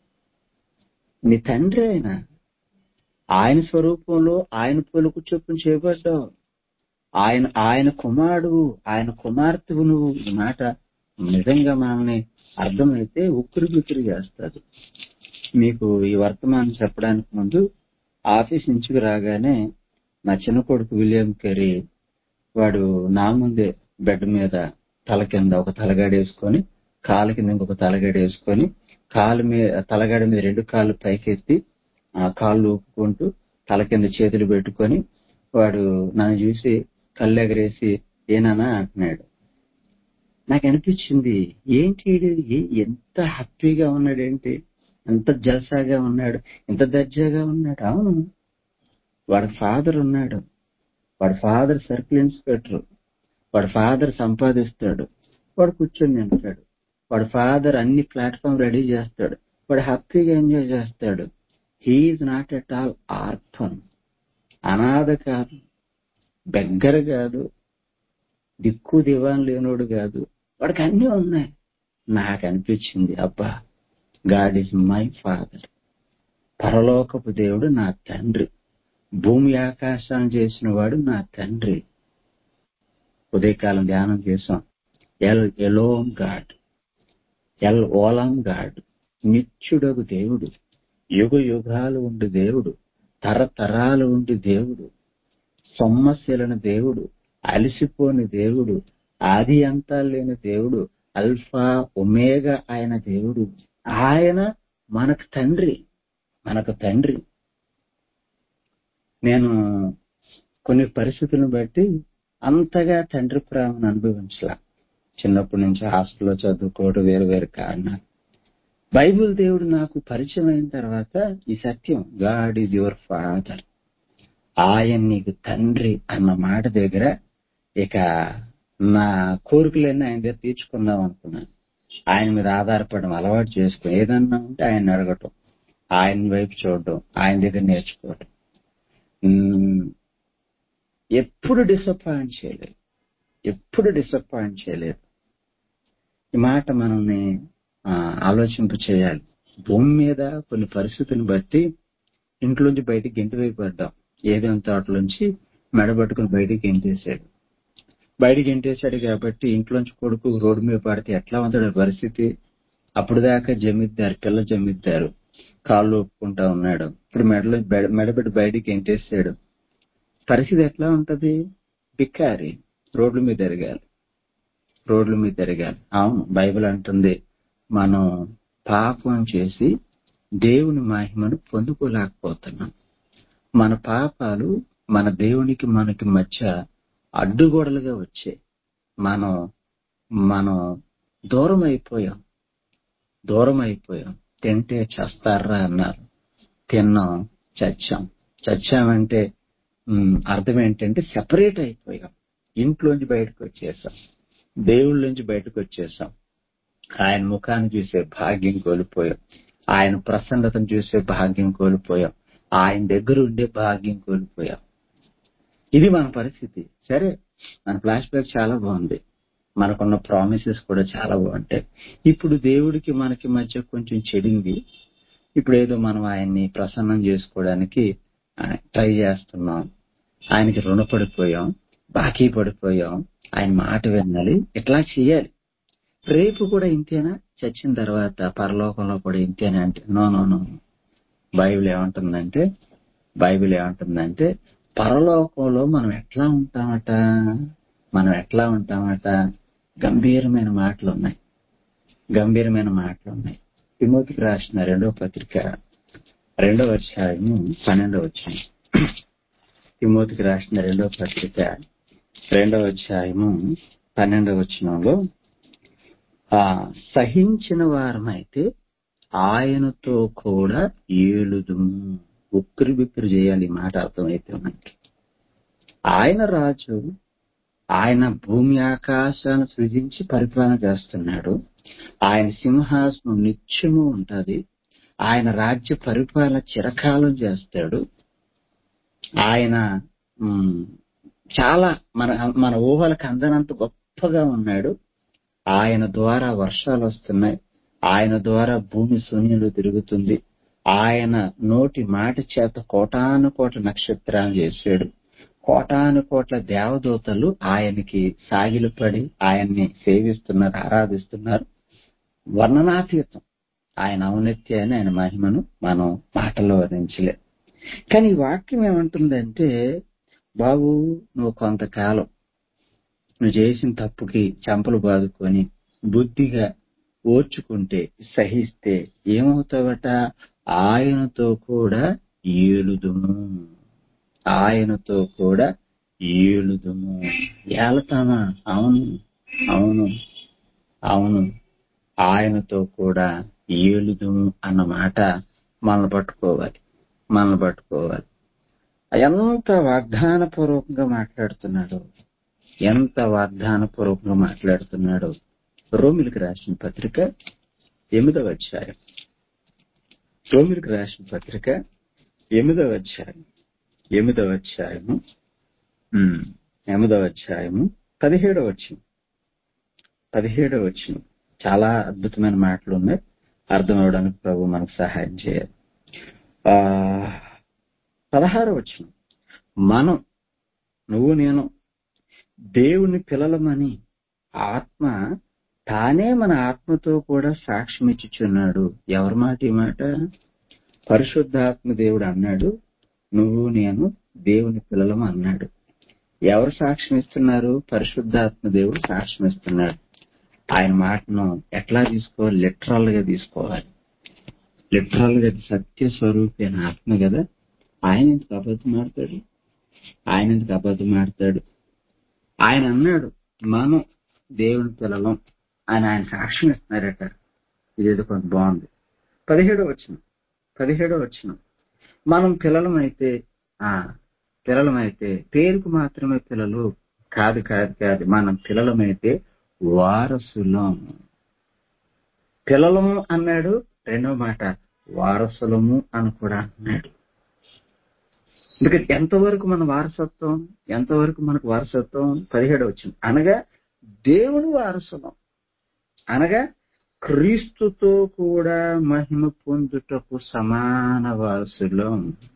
నీ తండ్రి ఆయన ఆయన స్వరూపంలో ఆయన పొలుకు చొప్పున చేయబడ్డావు ఆయన ఆయన కుమారుడు ఆయన కుమార్తెవు నువ్వు ఈ మాట నిజంగా మనల్ని అర్థమైతే ఉక్కిరి బిక్కిరి చేస్తుంది మీకు ఈ వర్తమానం చెప్పడానికి ముందు ఆఫీస్ నుంచి రాగానే నా చిన్న కొడుకు విలియం కెరీ వాడు నా ముందే బెడ్ మీద తల కింద ఒక తలగాడ వేసుకొని కాలు కింద ఇంకొక తలగాడ వేసుకొని కాలు మీద తలగాడ మీద రెండు కాళ్ళు పైకెత్తి ఆ కాళ్ళు ఊపుకుంటూ తల కింద చేతులు పెట్టుకొని వాడు నన్ను చూసి కళ్ళు ఎగరేసి ఏనన్నా అంటున్నాడు నాకు అనిపించింది ఏంటి ఈడు? ఏ- ఎంత హ్యాపీగా ఉన్నాడేంటి ఎంత జల్సాగా ఉన్నాడు ఎంత దర్జాగా ఉన్నాడు అవును వాడి ఫాదర్ ఉన్నాడు వాడి ఫాదర్ సర్కిల్ ఇన్స్పెక్టర్ వాడి ఫాదర్ సంపాదిస్తాడు వాడు కూర్చొని తింటాడు వాడి ఫాదర్ అన్ని ప్లాట్ఫామ్ రెడీ చేస్తాడు వాడు హ్యాపీగా ఎంజాయ్ చేస్తాడు he is not at all orphan అనాథ కాదు బెగ్గర కాదు దిక్కు దివాన్ లేనోడు కాదు వాడికి అన్నీ ఉన్నాయి నాకు అనిపించింది అబ్బా గాడ్ ఈజ్ మై ఫాదర్ పరలోకపు దేవుడు నా తండ్రి భూమి ఆకాశాన్ని చేసిన వాడు నా తండ్రి ఉదయకాలం ధ్యానం చేసాం ఎల్ ఎలోమ్ గాడ్ ఎల్ ఓలాం గాడ్ నిత్యుడగు దేవుడు యుగ యుగాలు ఉండి దేవుడు తరతరాలు ఉండి దేవుడు సొమ్మశీలని దేవుడు అలసిపోని దేవుడు ఆది అంతాలు లేని దేవుడు అల్ఫా ఒమేగా ఆయన దేవుడు ఆయన మనకు తండ్రి మనకు తండ్రి నేను కొన్ని పరిస్థితులను బట్టి అంతగా తండ్రి ప్రేమను అనుభవించలా చిన్నప్పటి నుంచి హాస్టల్లో చదువుకోవడం వేరు వేరు కారణాలు బైబిల్ దేవుడు నాకు పరిచయం అయిన తర్వాత ఈ సత్యం గాడ్ ఈజ్ యువర్ ఫాదర్ ఆయన నీకు తండ్రి అన్న మాట దగ్గర ఇక నా కోరికలన్నీ ఆయన దగ్గర తీర్చుకుందాం అనుకున్నాను ఆయన మీద ఆధారపడడం అలవాటు చేసుకుని ఏదన్నా ఉంటే ఆయన అడగటం ఆయన వైపు చూడడం ఆయన దగ్గర నేర్చుకోవడం ఉమ్, ఎప్పుడు డిసప్పాయింట్ చేయలేదు ఎప్పుడు డిసప్పాయింట్ చేయలేదు ఈ మాట మనల్ని ఆ, ఆలోచింప చేయాలి భూమి మీద కొన్ని పరిస్థితులను బట్టి ఇంట్లోంచి బయటికి గెంటి వేయబడ్డాం ఏదైనా తోటలోంచి మెడబట్టుకుని బయటికి గెంటేశాడు బయటికి గెంటేశాడు కాబట్టి ఇంట్లోంచి కొడుకు రోడ్డు మీద పడితే ఎట్లా ఉంటాడు పరిస్థితి అప్పుడు దాకా జమిద్దారు పిల్ల జమిద్దారు కాళ్ళు ఒప్పుకుంటా ఉన్నాడు ఇప్పుడు మెడలో బెడ- మెడబెట్టి బయటికి గెంటేశాడు పరిస్థితి ఎట్లా ఉంటది బిక్కారి రోడ్ల మీద ఎరగాలి రోడ్ల మీద ఎరగాలి అవును బైబిల్ అంటుంది మనం పాపం చేసి దేవుని మహిమను పొందుకోలేకపోతున్నాం మన పాపాలు మన దేవునికి మనకి మధ్య అడ్డుగోడలుగా వచ్చాయి మనం మనం దూరం అయిపోయాం దూరం అయిపోయాం తింటే చస్తారా అన్నారు తిన్నాం చచ్చాం చచ్చామంటే ఉమ్, అర్థం ఏంటంటే సెపరేట్ అయిపోయాం ఇంట్లోంచి బయటకు వచ్చేసాం దేవుళ్ళ నుంచి బయటకు వచ్చేసాం ఆయన ముఖాన్ని చూసే భాగ్యం కోల్పోయాం ఆయన ప్రసన్నతను చూసే భాగ్యం కోల్పోయాం ఆయన దగ్గర ఉండే భాగ్యం కోల్పోయాం ఇది మన పరిస్థితి సరే మన ఫ్లాష్ బ్యాక్ చాలా బాగుంది మనకున్న ప్రామిసెస్ కూడా చాలా బాగుంటాయి ఇప్పుడు దేవుడికి మనకి మధ్య కొంచెం చెడింది ఇప్పుడు ఏదో మనం ఆయన్ని ప్రసన్నం చేసుకోవడానికి ట్రై చేస్తున్నాం ఆయనకి రుణపడిపోయాం బాకీ పడిపోయాం ఆయన మాట వినాలి ఇట్లా చేయాలి రేపు కూడా ఇంతేనా చచ్చిన తర్వాత పరలోకంలో కూడా ఇంతేనా అంటే నో నో నో బైబిల్ ఏమంటుందంటే బైబిల్ ఏమంటుందంటే పరలోకంలో మనం ఎట్లా ఉంటామట మనం ఎట్లా ఉంటామట గంభీరమైన మాటలు ఉన్నాయి గంభీరమైన మాటలు ఉన్నాయి తిమోతికి రాసిన రెండవ పత్రిక రెండవ అధ్యాయము పన్నెండవ వచ్చిన తిమోతికి రాసిన రెండవ పత్రిక రెండవ అధ్యాయము పన్నెండవ వచనంలో ఆ సహించిన వారమైతే ఆయనతో కూడా ఏలుదుము ఉక్కిరి బిక్కిరి చేయాలి ఈ మాట అర్థమైతే మనకి ఆయన రాజు ఆయన భూమి ఆకాశాన్ని సృజించి పరిపాలన చేస్తున్నాడు ఆయన సింహాసనం నిత్యము ఉంటది ఆయన రాజ్య పరిపాలన చిరకాలం చేస్తాడు ఆయన ఉమ్, చాలా మన మన ఊహలకు అందనంత గొప్పగా ఉన్నాడు ఆయన ద్వారా వర్షాలు వస్తున్నాయి ఆయన ద్వారా భూమి శూన్యంలో తిరుగుతుంది ఆయన నోటి మాట చేత కోటాను కోట్ల నక్షత్రాలు చేశాడు కోటాను కోట్ల దేవదూతలు ఆయనకి సాగిలపడి ఆయన్ని సేవిస్తున్నారు ఆరాధిస్తున్నారు వర్ణనాతీతం ఆయన ఔన్నత్యాన్ని ఆయన మహిమను మనం మాటల్లో వర్ణించలే కానీ ఈ వాక్యం ఏమంటుందంటే బాబు నువ్వు కొంతకాలం నువ్వు చేసిన తప్పుకి చెంపలు బాదుకొని బుద్ధిగా ఓర్చుకుంటే సహిస్తే ఏమవుతావట ఆయనతో కూడా ఏలుదుము ఆయనతో కూడా ఏలుదుము ఏలతామా అవును అవును అవును ఆయనతో కూడా ఏలుదుము అన్న మాట మనల్ని పట్టుకోవాలి మనల్ని పట్టుకోవాలి ఎంత వాగ్దాన పూర్వకంగా మాట్లాడుతున్నాడు ఎంత వాగ్దాన పూర్వకంగా మాట్లాడుతున్నాడు రోమిలికి రాసిన పత్రిక ఎనిమిదవ అధ్యాయం రోమిలికి రాసిన పత్రిక ఎనిమిదవ అధ్యాయం ఎనిమిదవ అధ్యాయము ఉమ్, ఎనిమిదవ అధ్యాయము పదిహేడవ వచ్చిన పదిహేడవ వచ్చిన చాలా అద్భుతమైన మాటలు ఉన్నాయి అర్థం అవడానికి ప్రభు మనకు సహాయం చేయాలి ఆ పదహారవ వచ్చిన మనం నువ్వు నేను దేవుని పిల్లలమని ఆత్మ తానే మన ఆత్మతో కూడా సాక్ష్యం ఇచ్చుచున్నాడు ఎవరి మాట ఈ మాట పరిశుద్ధాత్మ దేవుడు అన్నాడు నువ్వు నేను దేవుని పిల్లలము అన్నాడు ఎవరు సాక్ష్యం ఇస్తున్నారు పరిశుద్ధాత్మ దేవుడు సాక్ష్యం ఇస్తున్నాడు ఆయన మాటను ఎట్లా తీసుకోవాలి లిటరల్ గా తీసుకోవాలి లిటరల్ గా సత్య స్వరూపి అయిన ఆత్మ కదా ఆయన ఎందుకు అబద్ధం ఆడతాడు ఆయన ఎందుకు అబద్ధం ఆడతాడు ఆయన అన్నాడు మనం దేవుని పిల్లలం అని ఆయన సాక్ష్యం ఇస్తున్నారట ఇదేదో కొంత బాగుంది పదిహేడో వచ్చిన పదిహేడో వచ్చిన మనం పిల్లలమైతే ఆ పిల్లలమైతే పేరుకు మాత్రమే పిల్లలు కాదు కాదు కాదు మనం పిల్లలమైతే వారసులం పిల్లలము అన్నాడు రెండో మాట వారసులము అని కూడా అన్నాడు ఎందుకంటే ఎంతవరకు మన వారసత్వం ఎంతవరకు మనకు వారసత్వం పదిహేడు వచ్చింది అనగా దేవుని వారసులం అనగా క్రీస్తుతో కూడా మహిమ పొందుటకు సమాన వారసులం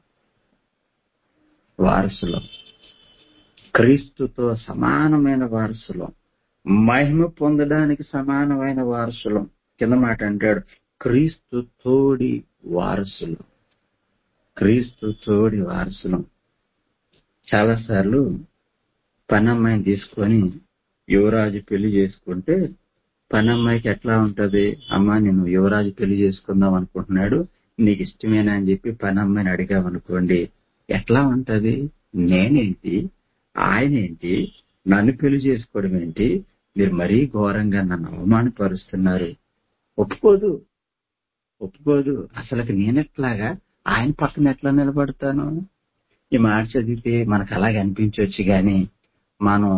వారసులం క్రీస్తుతో సమానమైన వారసులం మహిమ పొందడానికి సమానమైన వారసులం కింద మాట అంటాడు క్రీస్తు తోడి వారసులు క్రీస్తు తోడి వారసులం చాలాసార్లు పనమ్మాయిని తీసుకొని యువరాజు పెళ్లి చేసుకుంటే పనమ్మాయికి ఎట్లా ఉంటది అమ్మా నేను యువరాజు పెళ్లి చేసుకుందాం అనుకుంటున్నాడు నీకు ఇష్టమేనా అని చెప్పి పనమ్మాయిని అడిగామనుకోండి ఎట్లా ఉంటది నేనేంటి ఆయన ఏంటి నన్ను పెళ్లి చేసుకోవడం ఏంటి మీరు మరీ ఘోరంగా నన్ను అవమానపరుస్తున్నారు ఒప్పుకోదు ఒప్పుకోదు అసలుకి నేనెట్లాగా ఆయన పక్కన ఎట్లా నిలబడతాను ఈ మాట చదివితే మనకు అలాగే అనిపించవచ్చు గాని మనం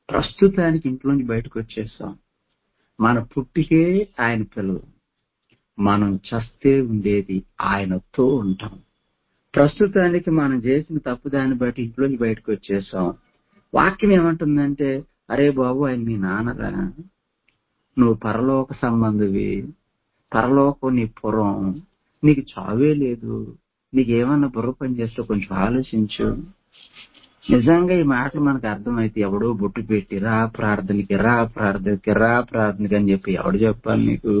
ప్రస్తుతానికి ఇంట్లోంచి బయటకు వచ్చేస్తాం మన పుట్టికే ఆయన పిల్లలు మనం చస్తే ఉండేది ఆయనతో ఉంటాం ప్రస్తుతానికి మనం చేసిన తప్పు దాన్ని బట్టి ఇంట్లోకి బయటకు వచ్చేసాం వాక్యం ఏమంటుందంటే అరే బాబు ఆయన మీ నాన్నరా నువ్వు పరలోక సంబంధివి పరలోకం నీ పురం నీకు చావే లేదు నీకేమన్నా బుర్ర పని చేస్తే కొంచెం ఆలోచించు నిజంగా ఈ మాటలు మనకు అర్థమైతే ఎవడో బొట్టు పెట్టి రా ప్రార్థనకి రా ప్రార్థనకి రా ప్రార్థనకి అని చెప్పి ఎవడు చెప్పాలి నీకు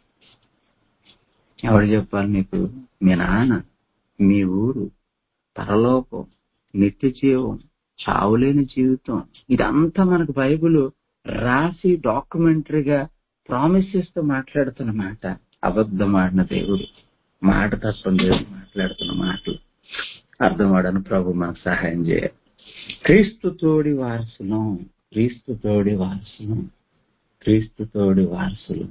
ఎవడు చెప్పాలి నీకు మీ నాన్న మీ ఊరు పరలోకం నిత్య జీవం చావులేని జీవితం ఇదంతా మనకు బైబిల్ రాసి డాక్యుమెంటరీగా ప్రామిసెస్ తో మాట్లాడుతున్న మాట అబద్ధమాడిన దేవుడు మాట తప్పని దేవుడు మాట్లాడుతున్న మాటలు అర్థమాడని ప్రభు మనకు సహాయం చేయాలి క్రీస్తు తోడి వారసులం క్రీస్తు తోడి వారసులం క్రీస్తు తోడి వారసులు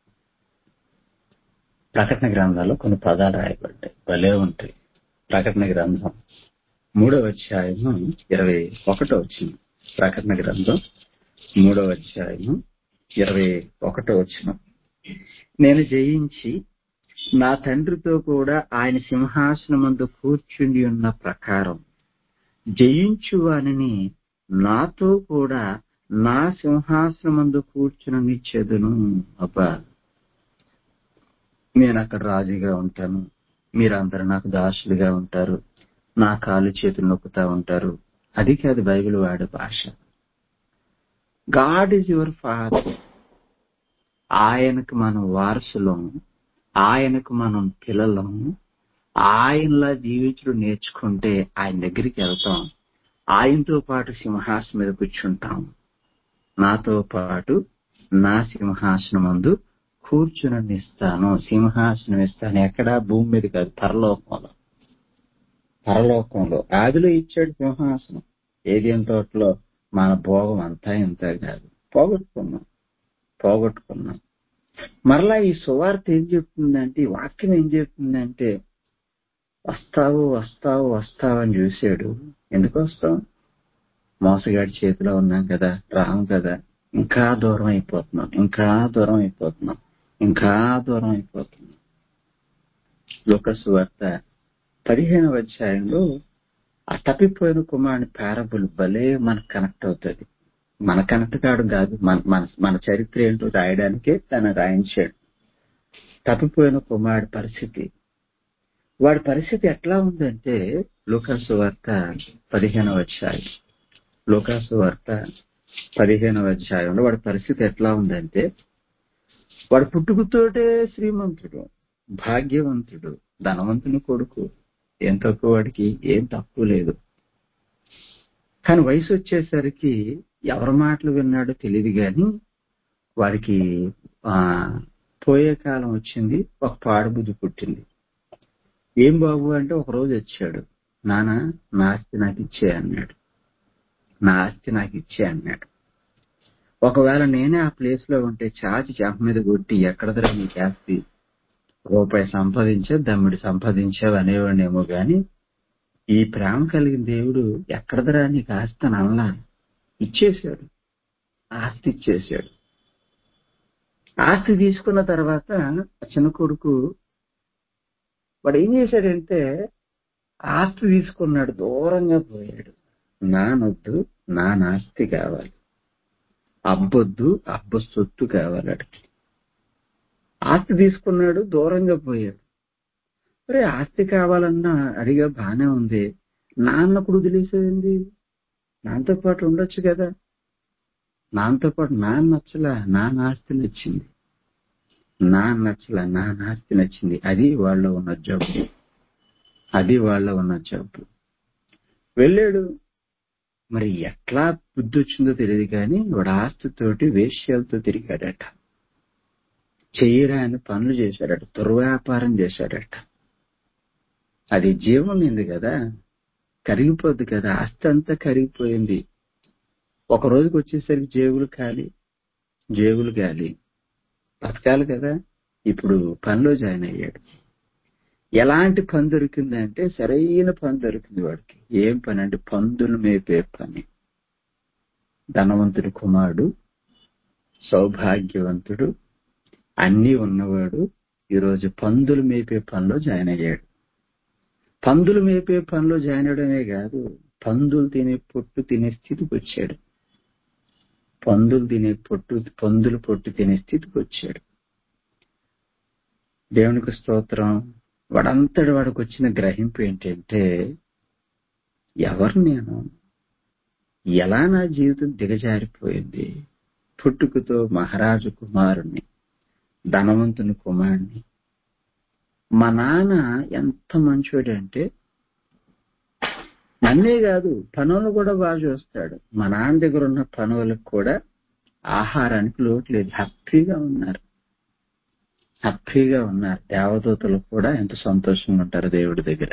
ప్రకటన గ్రంథాల్లో కొన్ని పదాలు రాయబడ్డాయి భలే ఉంటాయి ప్రకటన గ్రంథం మూడవ అధ్యాయము ఇరవై ఒకటో వచ్చిన ప్రకటన గ్రంథం మూడవ అధ్యాయము ఇరవై ఒకటో వచ్చిన నేను జయించి నా తండ్రితో కూడా ఆయన సింహాసనమందు కూర్చుండి ఉన్న ప్రకారం జయించు వానిని నాతో కూడా నా సింహాసనమందు కూర్చుని చెదును అబ్బా నేను అక్కడ రాజుగా ఉంటాను మీరందరూ నాకు దాసులుగా ఉంటారు నా కాలు చేతులు నొక్కుతా ఉంటారు అది కాదు బైబిల్ వాడే భాష గాడ్ ఈజ్ యువర్ ఫాదర్ ఆయనకు మనం వారసులం ఆయనకు మనం పిల్లలం ఆయనలా జీవించడం నేర్చుకుంటే ఆయన దగ్గరికి వెళ్తాం ఆయనతో పాటు సింహాసనం మీద కూర్చుంటాం నాతో పాటు నా సింహాసనం మందు కూర్చుని ఇస్తాను సింహాసనం ఇస్తాను ఎక్కడ భూమి మీద కాదు పరలోకంలో పరలోకంలో ఆదిలో ఇచ్చాడు సింహాసనం ఏదేం తోటలో మన భోగం అంతా ఇంత కాదు పోగొట్టుకున్నాం పోగొట్టుకున్నాం మరలా ఈ సువార్త ఏం చెప్తుందంటే ఈ వాక్యం ఏం చెప్తుందంటే వస్తావు వస్తావు వస్తావు అని చూశాడు ఎందుకు వస్తాం మోసగాడి చేతిలో ఉన్నాం కదా రాము కదా ఇంకా దూరం అయిపోతున్నాం ఇంకా దూరం అయిపోతున్నాం ఇంకా దూరం అయిపోతున్నాం లోకసు వార్త పదిహేనవ అధ్యాయంలో ఆ తప్పిపోయిన కుమారుని పారబుల్ భలే మనకు కనెక్ట్ అవుతుంది మన కనెక్ట్ కావడం కాదు మన మన మన చరిత్ర ఏంటో రాయడానికే తను రాయించాడు తప్పిపోయిన కుమారుడి పరిస్థితి వాడి పరిస్థితి ఎట్లా ఉందంటే లోకాసు వార్త పదిహేనవ అధ్యాయం లోకాసు వార్త పదిహేనవ అధ్యాయంలో వాడి పరిస్థితి ఎట్లా ఉందంటే వాడు పుట్టుకతోటే శ్రీమంతుడు భాగ్యవంతుడు ధనవంతుని కొడుకు ఏం తక్కువ వాడికి ఏం తక్కువ లేదు కానీ వయసు వచ్చేసరికి ఎవరి మాటలు విన్నాడో తెలియదు గాని వాడికి ఆ పోయే కాలం వచ్చింది ఒక పాడుబుద్ధి పుట్టింది ఏం బాబు అంటే ఒక రోజు వచ్చాడు నాన్న నా ఆస్తి నాకు ఇచ్చే అన్నాడు నా ఆస్తి నాకు ఇచ్చే అన్నాడు ఒకవేళ నేనే ఆ ప్లేస్ లో ఉంటే చాచి చెంప మీద కొట్టి ఎక్కడదరా నీకు ఆస్తి రూపాయి సంపాదించా దమ్ముడి సంపాదించావు అనేవాడినేమో గాని ఈ ప్రేమ కలిగిన దేవుడు ఎక్కడదరా నీకు ఆస్తి అని అనలా ఇచ్చేశాడు ఆస్తి ఇచ్చేశాడు ఆస్తి తీసుకున్న తర్వాత ఆ చిన్న కొడుకు వాడు ఏం చేశాడంటే ఆస్తి తీసుకున్నాడు దూరంగా పోయాడు నానొద్దు నా నాస్తి కావాలి అబ్బొద్దు అబ్బ సొత్తు కావాలి అడిగి ఆస్తి తీసుకున్నాడు దూరంగా పోయాడు అరే ఆస్తి కావాలన్నా అడిగా బానే ఉంది నాన్నప్పుడు వదిలేసేది నాన్నతో పాటు ఉండొచ్చు కదా నాన్నతో పాటు నాన్న నచ్చలా నా నాస్తి నచ్చింది నా నచ్చలా నా నాస్తి నచ్చింది అది వాళ్ళ ఉన్న జబ్బు అది వాళ్ళ ఉన్న జబ్బు వెళ్ళాడు మరి ఎట్లా బుద్ధి వచ్చిందో తెలియదు కానీ వాడు ఆస్తితోటి వేష్యాలతో తిరిగాడట చెయ్యరాని పనులు చేశాడట దుర్వ్యాపారం చేశాడట అది జీవం ఉంది కదా కరిగిపోద్ది కదా ఆస్తి అంతా కరిగిపోయింది ఒక రోజుకి వచ్చేసరికి జేబులు ఖాళీ జేబులు గాలి బతకాలి కదా ఇప్పుడు పనిలో జాయిన్ అయ్యాడు ఎలాంటి పని దొరికిందంటే సరైన పని దొరికింది వాడికి ఏం పని అంటే పందులు మేపే పని ధనవంతుడి కుమారుడు సౌభాగ్యవంతుడు అన్నీ ఉన్నవాడు ఈరోజు పందులు మేపే పనిలో జాయిన్ అయ్యాడు పందులు మేపే పనిలో జాయిన్ అవడమే కాదు పందులు తినే పొట్టు తినే స్థితికి వచ్చాడు పందులు తినే పొట్టు పందులు పొట్టు తినే స్థితికి వచ్చాడు దేవునికి స్తోత్రం వాడంతటి వాడికి వచ్చిన గ్రహింపు ఏంటంటే ఎవరు నేను ఎలా నా జీవితం దిగజారిపోయింది పుట్టుకతో మహారాజు కుమారుణ్ణి ధనవంతుని కుమారుణ్ణి మా నాన్న ఎంత మంచోడంటే నన్నే కాదు పనులు కూడా బాగా చూస్తాడు మా నాన్న దగ్గర ఉన్న పనులకు కూడా ఆహారానికి లోటు లేదు హ్యాపీగా ఉన్నారు హ్యాపీగా ఉన్నారు దేవదూతలు కూడా ఎంత సంతోషంగా ఉంటారు దేవుడి దగ్గర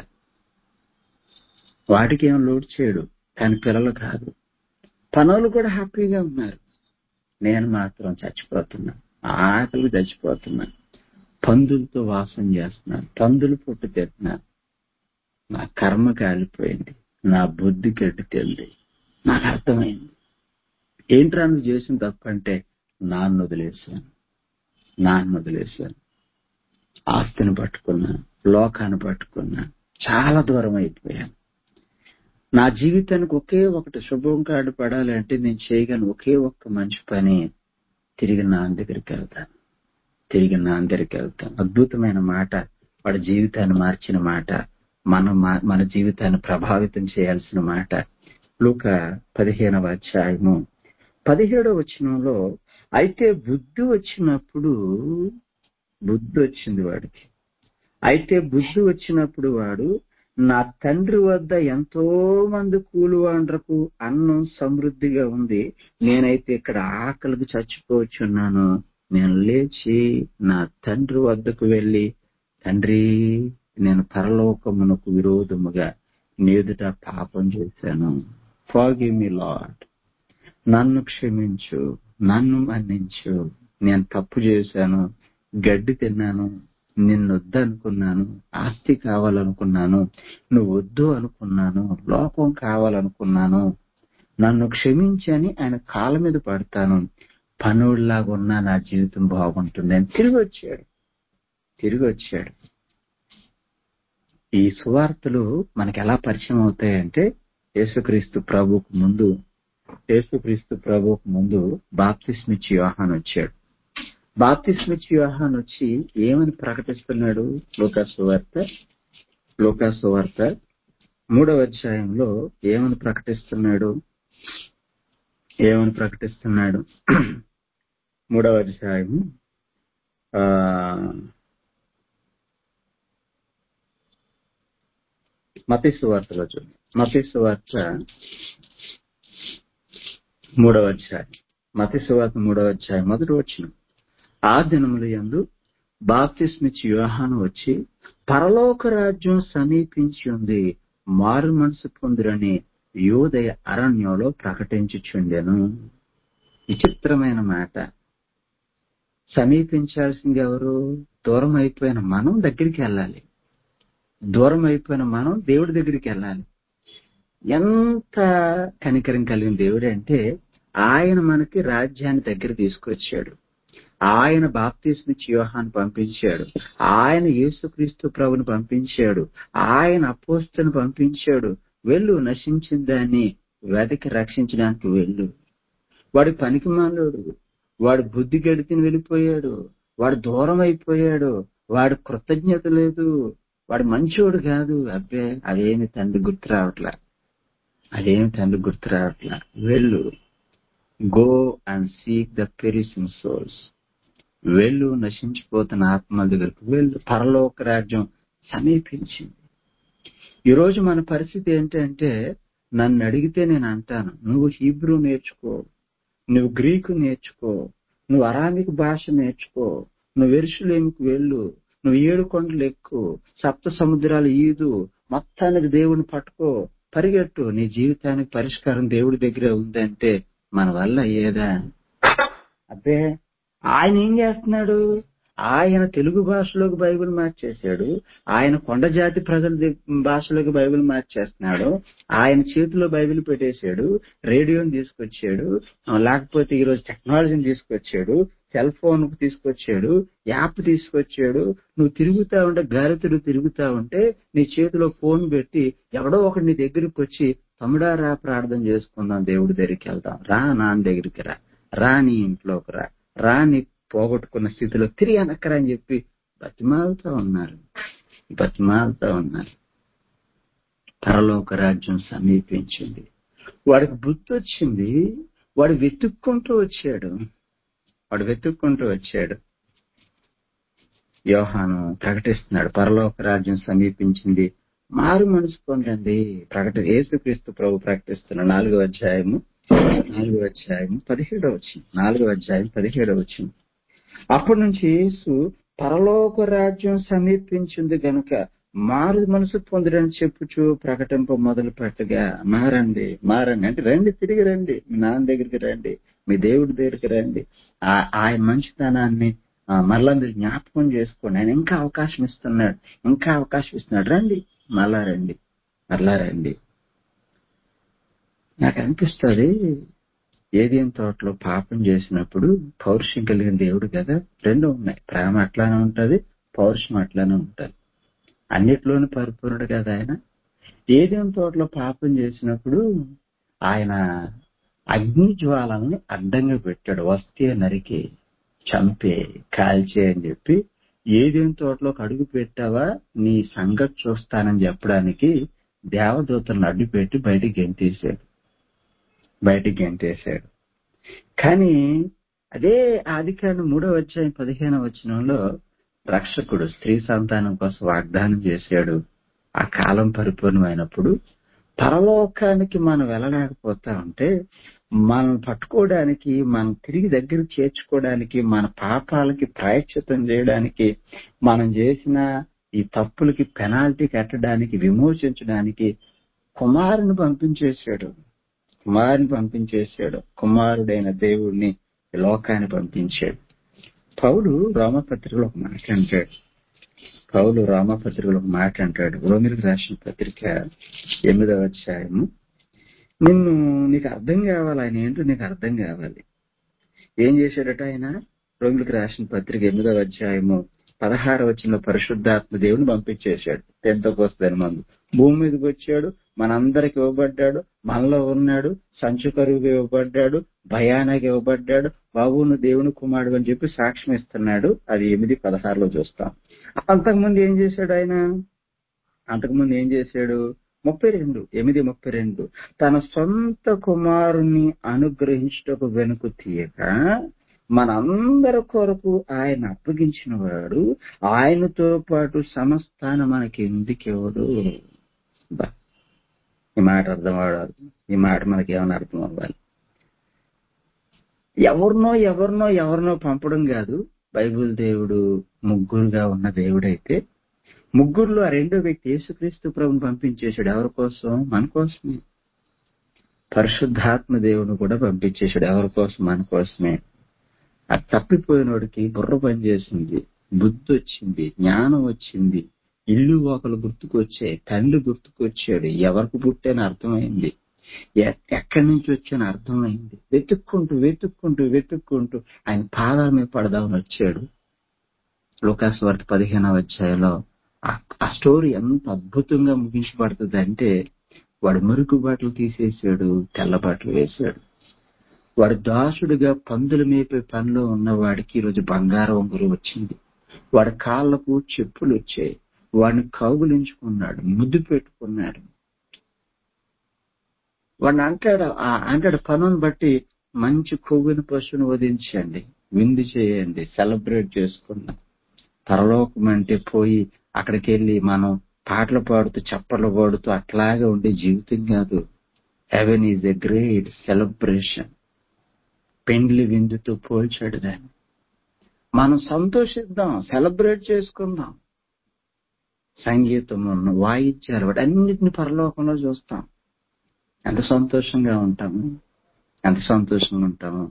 వాటికి ఏం లోటు చేయడు కానీ పిల్లలు కాదు పనులు కూడా హ్యాపీగా ఉన్నారు నేను మాత్రం చచ్చిపోతున్నాను ఆకలి చచ్చిపోతున్నాను పందులతో వాసం చేస్తున్నాను పందులు పొట్టు తింటున్నాను నా కర్మ కాలిపోయింది నా బుద్ధి గడ్డికెళ్ళి నాకు అర్థమైంది ఏంట్రా నువ్వు చేసిన తప్పంటే నాన్న వదిలేశాను నాన్న వదిలేశాను ఆస్తిని పట్టుకున్నాను లోకాన్ని పట్టుకున్నాను చాలా దూరం అయిపోయాను నా జీవితానికి ఒకే ఒకటి శుభం కార్డు పడాలి అంటే నేను చేయగలను ఒకే ఒక్క మంచి పని తిరిగి నాన్న దగ్గరికి వెళ్తాను తిరిగి నాన్న దగ్గరికి వెళ్తాను అద్భుతమైన మాట వాడి జీవితాన్ని మార్చిన మాట మన మన జీవితాన్ని ప్రభావితం చేయాల్సిన మాట లూక పదిహేనవ అధ్యాయము పదిహేడవ వచనంలో అయితే బుద్ధి వచ్చినప్పుడు బుద్ధి వచ్చింది వాడికి అయితే బుద్ధి వచ్చినప్పుడు వాడు నా తండ్రి వద్ద ఎంతో మంది కూలివాండ్రకు అన్నం సమృద్ధిగా ఉంది నేనైతే ఇక్కడ ఆకలికి చచ్చిపోవచ్చున్నాను నేను లేచి నా తండ్రి వద్దకు వెళ్లి తండ్రి నేను పరలోకమునకు విరోధముగా నేదుట పాపం చేశాను ఫాగివ్ మీ లాడ్ నన్ను క్షమించు నన్ను మన్నించు నేను తప్పు చేశాను గడ్డి తిన్నాను నిన్ను వద్దనుకున్నాను ఆస్తి కావాలనుకున్నాను నువ్వు వద్దు అనుకున్నాను లోకం కావాలనుకున్నాను నన్ను క్షమించని ఆయన కాళ్ళ మీద పడతాను పనుడిలాగా ఉన్నా నా జీవితం బాగుంటుంది అని తిరిగి వచ్చాడు తిరిగి వచ్చాడు ఈ సువార్తలు మనకి ఎలా పరిచయం అవుతాయంటే యేసుక్రీస్తు ప్రభుకు ముందు యేసుక్రీస్తు ప్రభుకు ముందు బాప్తిస్మిచ్చి యోహాన్ వచ్చాడు బాప్తిస్మిచ్చి యోహాన్ వచ్చి ఏమని ప్రకటిస్తున్నాడు లోకాసు వార్త లోకాసు వార్త మూడవ అధ్యాయంలో ఏమని ప్రకటిస్తున్నాడు ఏమని ప్రకటిస్తున్నాడు మూడవ అధ్యాయం ఆ మతీసు వార్తలో చూడండి మతీసు వార్త మూడవ అధ్యాయం మతీసు వార్త మూడవ అధ్యాయం మొదటి వచ్చిన ఆ దినములు యందు బాప్తిస్మిచ్చి యోహాను వచ్చి పరలోక రాజ్యం సమీపించి ఉంది మారు మనసు పొందిరని యోదయ అరణ్యంలో ప్రకటించుచుండెను విచిత్రమైన మాట సమీపించాల్సింది ఎవరు దూరం అయిపోయిన మనం దగ్గరికి వెళ్ళాలి దూరం అయిపోయిన మనం దేవుడి దగ్గరికి వెళ్ళాలి ఎంత కనికరం కలిగిన దేవుడు అంటే ఆయన మనకి రాజ్యాన్ని దగ్గర తీసుకొచ్చాడు ఆయన బాప్తిస్మిచ్చి యోహాన్ని పంపించాడు ఆయన యేసుక్రీస్తు ప్రభుని పంపించాడు ఆయన అపోస్తుని పంపించాడు వెళ్ళు నశించిన దాన్ని వెదకి రక్షించడానికి వెళ్ళు వాడి పనికి మాలోడు వాడు బుద్ధి గడితిని వెళ్ళిపోయాడు వాడు దూరం అయిపోయాడు వాడు కృతజ్ఞత లేదు వాడు మంచోడు కాదు అబ్బే అదేమి తండ్రి గుర్తు రావట్లా అదేమి తండ్రి గుర్తు రావట్లా వెళ్ళు go and seek the perishing souls వెళ్ళు నశించిపోతున్న ఆత్మల దగ్గరకు వెళ్ళు పరలోక రాజ్యం సమీపించింది ఈరోజు మన పరిస్థితి ఏంటంటే నన్ను అడిగితే నేను అంటాను నువ్వు హీబ్రూ నేర్చుకో నువ్వు గ్రీకు నేర్చుకో నువ్వు అరామిక్ భాష నేర్చుకో నువ్వు ఎరుషులేమికి వెళ్ళు నువ్వు ఏడు కొండలు ఎక్కు సప్త సముద్రాలు ఈదు మొత్తానికి దేవుని పట్టుకో పరిగెట్టు నీ జీవితానికి పరిష్కారం దేవుడి దగ్గరే ఉందంటే మన వల్ల ఏదా అబ్బే ఆయన ఏం చేస్తున్నాడు ఆయన తెలుగు భాషలోకి బైబిల్ మార్చేశాడు ఆయన కొండ జాతి ప్రజల ది- భాషలోకి బైబిల్ మార్చేస్తున్నాడు ఆయన చేతిలో బైబిల్ పెట్టేశాడు రేడియోని తీసుకొచ్చాడు ఆ, లేకపోతే ఈరోజు టెక్నాలజీని తీసుకొచ్చాడు సెల్ ఫోన్ తీసుకొచ్చాడు యాప్ తీసుకొచ్చాడు నువ్వు తిరుగుతా ఉంటే గాలితుడు తిరుగుతా ఉంటే నీ చేతిలో ఫోన్ పెట్టి ఎవడో ఒకటి నీ దగ్గరికి వచ్చి తమ్ముడా రా ప్రార్థన చేసుకుందాం దేవుడి దగ్గరికి వెళ్దాం రా నాన్న దగ్గరికి రా రా నీ ఇంట్లోకి రా రా నీ పోగొట్టుకున్న స్థితిలో తిరిగి వెనక్కరా అని చెప్పి బతిమాలుతా ఉన్నారు బతిమాలుతా ఉన్నారు పరలోక రాజ్యం సమీపించింది వాడికి బుద్ధి వచ్చింది వాడు వెతుక్కుంటూ వచ్చాడు వాడు వెతుక్కుంటూ వచ్చాడు యోహాను ప్రకటిస్తున్నాడు పరలోక రాజ్యం సమీపించింది మారు మనసు పొందండి ప్రకటి యేసుక్రీస్తు ప్రభు ప్రకటిస్తున్న నాలుగో అధ్యాయము నాలుగో అధ్యాయం పదిహేడో వచ్చింది నాలుగో అధ్యాయం పదిహేడో వచ్చింది అప్పటి నుంచి యేసు పరలోక రాజ్యం సమీపించింది గనుక మారు మనసు పొందడని చెప్పుచు ప్రకటింప మొదలు పెట్టగా మారండి మారండి అంటే రండి తిరిగి రండి మీ నాన్న దగ్గరికి రండి మీ దేవుడి దగ్గరికి రండి ఆ- ఆయన మంచితనాన్ని ఆ, మళ్ళా మీరు జ్ఞాపకం చేసుకోండి ఆయన ఇంకా అవకాశం ఇస్తున్నాడు ఇంకా అవకాశం ఇస్తున్నాడు రండి మళ్ళా రండి మళ్ళా రండి నాకు అనిపిస్తుంది ఏదేం తోటలో పాపం చేసినప్పుడు పౌరుషం కలిగిన దేవుడు కదా రెండు ఉన్నాయి ప్రేమ అట్లానే ఉంటది పౌరుషం అట్లానే ఉంటది అన్నిట్లోనూ పరిపూర్ణుడు కదా ఆయన ఏదేం తోటలో పాపం చేసినప్పుడు ఆయన అగ్ని జ్వాలను అడ్డంగా పెట్టాడు వస్తే నరికి చంపే కాల్చే అని చెప్పి ఏదేం తోటలోకి అడుగు పెట్టావా నీ సంగతి చూస్తానని చెప్పడానికి దేవదూతలను అడ్డు పెట్టి బయటికి గెంతేశాడు బయటికి గెంతేశాడు కానీ అదే ఆదికాండం మూడో అధ్యాయం పదిహేనవ వచనంలో రక్షకుడు స్త్రీ సంతానం కోసం వాగ్దానం చేశాడు ఆ కాలం పరిపూర్ణమైనప్పుడు పరలోకానికి మనం వెళ్ళలేకపోతా ఉంటే మనం పట్టుకోవడానికి మనం తిరిగి దగ్గర చేర్చుకోవడానికి మన పాపాలకి ప్రాయశ్చితం చేయడానికి మనం చేసిన ఈ తప్పులకి పెనాల్టీ కట్టడానికి విమోచించడానికి కుమారుని పంపించేశాడు కుమారుని పంపించేశాడు కుమారుడైన దేవుడిని ఈ లోకాన్ని పంపించాడు పౌలు రోమపత్రికలో ఒక మాట అంటాడు పౌలు రోమపత్రికలో ఒక మాట అంటాడు రోమిలకు రాసిన పత్రిక ఎనిమిదవ అధ్యాయము నిన్ను నీకు అర్థం కావాలి ఆయన ఏంటో నీకు అర్థం కావాలి ఏం చేశాడట ఆయన రోమిలకు రాసిన పత్రిక ఎనిమిదవ అధ్యాయము పదహార వచ్చిన పరిశుద్ధాత్మ దేవుని పంపించేశాడు పెద్దకొస్తని మందు భూమి మీదకి వచ్చాడు మనందరికి ఇవ్వబడ్డాడు మనలో ఉన్నాడు సంచుకరువుగా ఇవ్వబడ్డాడు భయానగా ఇవ్వబడ్డాడు బాబును దేవుని కుమారుడు అని చెప్పి సాక్ష్యం ఇస్తున్నాడు అది ఎనిమిది పదహారులో చూస్తాం అంతకుముందు ఏం చేశాడు ఆయన అంతకుముందు ఏం చేశాడు ముప్పై రెండు ఎనిమిది ముప్పై రెండు తన సొంత కుమారుని అనుగ్రహించటకు వెనుక తీయక మనందరి కొరకు ఆయన అప్పగించిన వాడు ఆయనతో పాటు సమస్తాన్ని మనకి ఎందుకెవడు బా. ఈ మాట అర్థం అవ్వాలి ఈ మాట మనకి ఏమైనా అర్థం అవ్వాలి ఎవరినో ఎవరినో ఎవరినో పంపడం కాదు బైబిల్ దేవుడు ముగ్గురుగా ఉన్న దేవుడైతే ముగ్గురులో ఆ రెండో వ్యక్తి యేసుక్రీస్తు ప్రభుని పంపించేశాడు ఎవరి కోసం మన కోసమే పరిశుద్ధాత్మ దేవుని కూడా పంపించేశాడు ఎవరి కోసం మన కోసమే ఆ తప్పిపోయినోడికి బుర్ర పనిచేసింది బుద్ధి వచ్చింది జ్ఞానం వచ్చింది ఇల్లు ఒకరు గుర్తుకొచ్చాయి తండ్రి గుర్తుకొచ్చాడు ఎవరికి పుట్టాని అర్థమైంది ఎ- ఎక్కడి నుంచి వచ్చాను అర్థమైంది వెతుక్కుంటూ వెతుక్కుంటూ వెతుక్కుంటూ ఆయన పాదాల మీద పడదామని వచ్చాడు లోకాసు వార్త పదిహేనవ అధ్యాయంలో ఆ- ఆ స్టోరీ ఎంత అద్భుతంగా ముగించబడుతుంది అంటే వాడు మురుకు బట్టలు తీసేసాడు తెల్ల బట్టలు వేశాడు వాడు దాసుడిగా పందుల మేపే పనిలో ఉన్న వాడికి ఈరోజు బంగారం ఉంగురు వచ్చింది వాడి కాళ్ళకు చెప్పులు వచ్చాయి వాడిని కౌగులించుకున్నాడు ముద్దు పెట్టుకున్నాడు వాడిని అంటాడు ఆ- అంటాడు పనుని బట్టి మంచి కొవ్వుని పశువుని వధించండి విందు చేయండి సెలబ్రేట్ చేసుకుందాం పరలోకం అంటే పోయి అక్కడికి వెళ్ళి మనం పాటలు పాడుతూ చప్పట్లు పాడుతూ అట్లాగే ఉండే జీవితం కాదు heaven is a great celebration పెండ్లి విందుతో పోల్చాడు దాన్ని మనం సంతోషిద్దాం సెలబ్రేట్ చేసుకుందాం సంగీతం వాయిద్యాలు వాటి అన్నిటిని పరలోకంలో చూస్తాం ఎంత సంతోషంగా ఉంటాము ఎంత సంతోషంగా ఉంటాము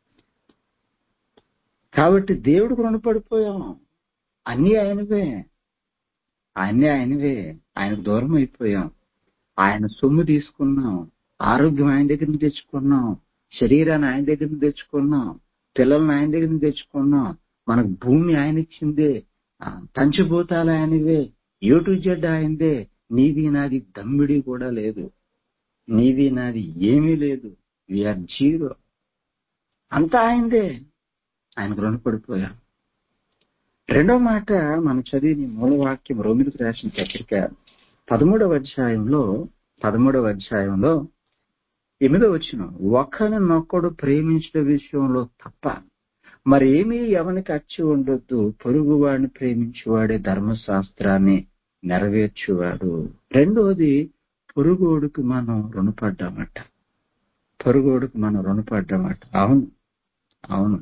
కాబట్టి దేవుడికి రుణపడిపోయాం అన్ని ఆయనవే అన్ని ఆయనవే ఆయనకు దూరం అయిపోయాం ఆయన సొమ్ము తీసుకున్నాం ఆరోగ్యం ఆయన దగ్గర నుంచి తెచ్చుకున్నాం శరీరాన్ని ఆయన దగ్గర నుంచి తెచ్చుకున్నాం పిల్లల్ని ఆయన దగ్గర నుంచి తెచ్చుకున్నాం మనకు భూమి ఆయన ఇచ్చిందే ఆ, పంచభూతాలు ఆయనవే ఏ టు జెడ్ ఆయనదే నీది నాది దమ్మిడి కూడా లేదు నీది నాది ఏమీ లేదు వీఆర్ జీరో అంతా ఆయనదే ఆయనకు రుణపడిపోయాం రెండో మాట మనం చదివిన మూలవాక్యం రోమిలకు రాసిన పత్రిక పదమూడవ అధ్యాయంలో పదమూడవ అధ్యాయంలో ఎనిమిదో వచ్చిన ఒకరినొక్కడు ప్రేమించిన విషయంలో తప్ప మరేమీ ఎవనికి అచ్చి ఉండొద్దు పొరుగువాడిని ప్రేమించువాడే ధర్మశాస్త్రాన్ని నెరవేర్చువాడు రెండోది పొరుగోడుకు మనం రుణపడ్డామట పొరుగోడుకు మనం రుణపడ్డామట అవును అవును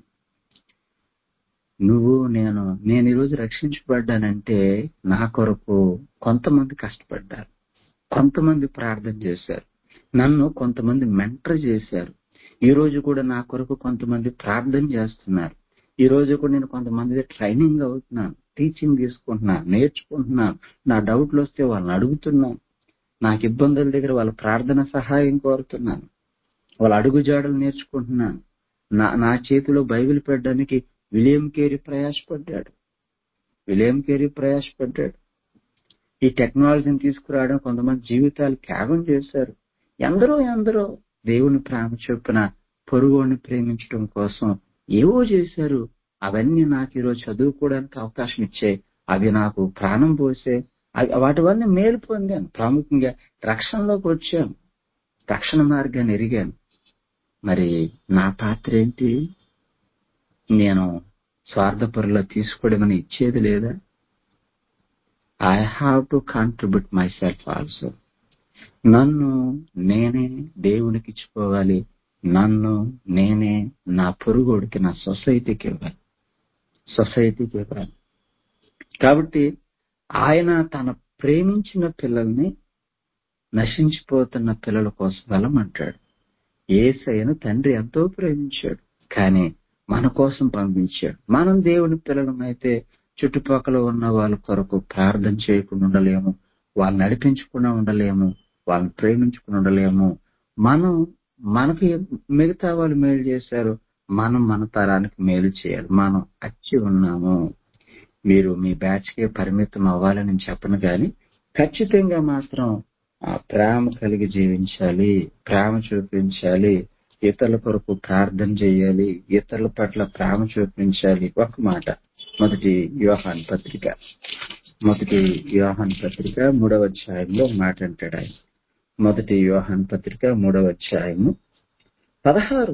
నువ్వు నేను నేను ఈరోజు రక్షించబడ్డానంటే నా కొరకు కొంతమంది కష్టపడ్డారు కొంతమంది ప్రార్థన చేశారు నన్ను కొంతమంది మెంటర్ చేశారు ఈ రోజు కూడా నా కొరకు కొంతమంది ప్రార్థన చేస్తున్నారు ఈ రోజు కూడా నేను కొంతమంది ట్రైనింగ్ అవుతున్నాను టీచింగ్ తీసుకుంటున్నాను నేర్చుకుంటున్నాను నా డౌట్లు వస్తే వాళ్ళని అడుగుతున్నాను నాకు ఇబ్బందుల దగ్గర వాళ్ళ ప్రార్థన సహాయం కోరుతున్నాను వాళ్ళ అడుగుజాడలు నేర్చుకుంటున్నాను నా నా చేతిలో బైబిల్ పెట్టడానికి విలియం కేరీ ప్రయాసపడ్డాడు విలియం కేరీ ప్రయాసపడ్డాడు ఈ టెక్నాలజీని తీసుకురావడం కొంతమంది జీవితాలు త్యాగం చేశారు ఎందరో ఎందరో దేవుని ప్రేమ చొప్పున పొరుగుని ప్రేమించడం కోసం ఏవో చేశారు అవన్నీ నాకు ఈరోజు చదువుకోవడానికి అవకాశం ఇచ్చే అవి నాకు ప్రాణం పోసే అవి- వాటి వల్ల నేను మేలు పొందాను ప్రాముఖ్యంగా రక్షణలోకి వచ్చాను రక్షణ మార్గాన్ని ఎరిగాను మరి నా పాత్ర ఏంటి నేను స్వార్థపరులో తీసుకోవడమని ఇచ్చేది లేదా I have to contribute myself also నన్ను నేనే దేవునికి ఇచ్చుకోవాలి నన్ను నేనే నా పొరుగోడికి నా సొసైటీకి ఇవ్వాలి సొసైటీకి ఇవ్వాలి కాబట్టి ఆయన తన ప్రేమించిన పిల్లల్ని నశించిపోతున్న పిల్లల కోసం వెళ్ళమంటాడు ఏసయ్యను తండ్రి ఎంతో ప్రేమించాడు కానీ మన కోసం పంపించాడు మనం దేవుని పిల్లలమైతే చుట్టుపక్కల ఉన్న వాళ్ళ కొరకు ప్రార్థన చేయకుండా ఉండలేము వాళ్ళని నడిపించకుండా ఉండలేము వాళ్ళని ప్రేమించకుండా ఉండలేము మనం మనకి మిగతా వాళ్ళు మేలు చేశారు మనం మన తరానికి మేలు చేయాలి మనం అచ్చి ఉన్నాము మీరు మీ బ్యాచ్ కే పరిమితం అవ్వాలని నేను చెప్పను కానీ ఖచ్చితంగా మాత్రం ఆ ప్రేమ కలిగి జీవించాలి ప్రేమ చూపించాలి ఇతరుల కొరకు ప్రార్థన చేయాలి ఇతరుల పట్ల ప్రేమ చూపించాలి ఒక మాట మొదటి యోహాన్ పత్రిక మొదటి యోహాన్ పత్రిక మూడవ అధ్యాయంలో ఒక మాట అంటాడు ఆయన మొదటి యోహాన్ పత్రిక మూడవ అధ్యాయము పదహారు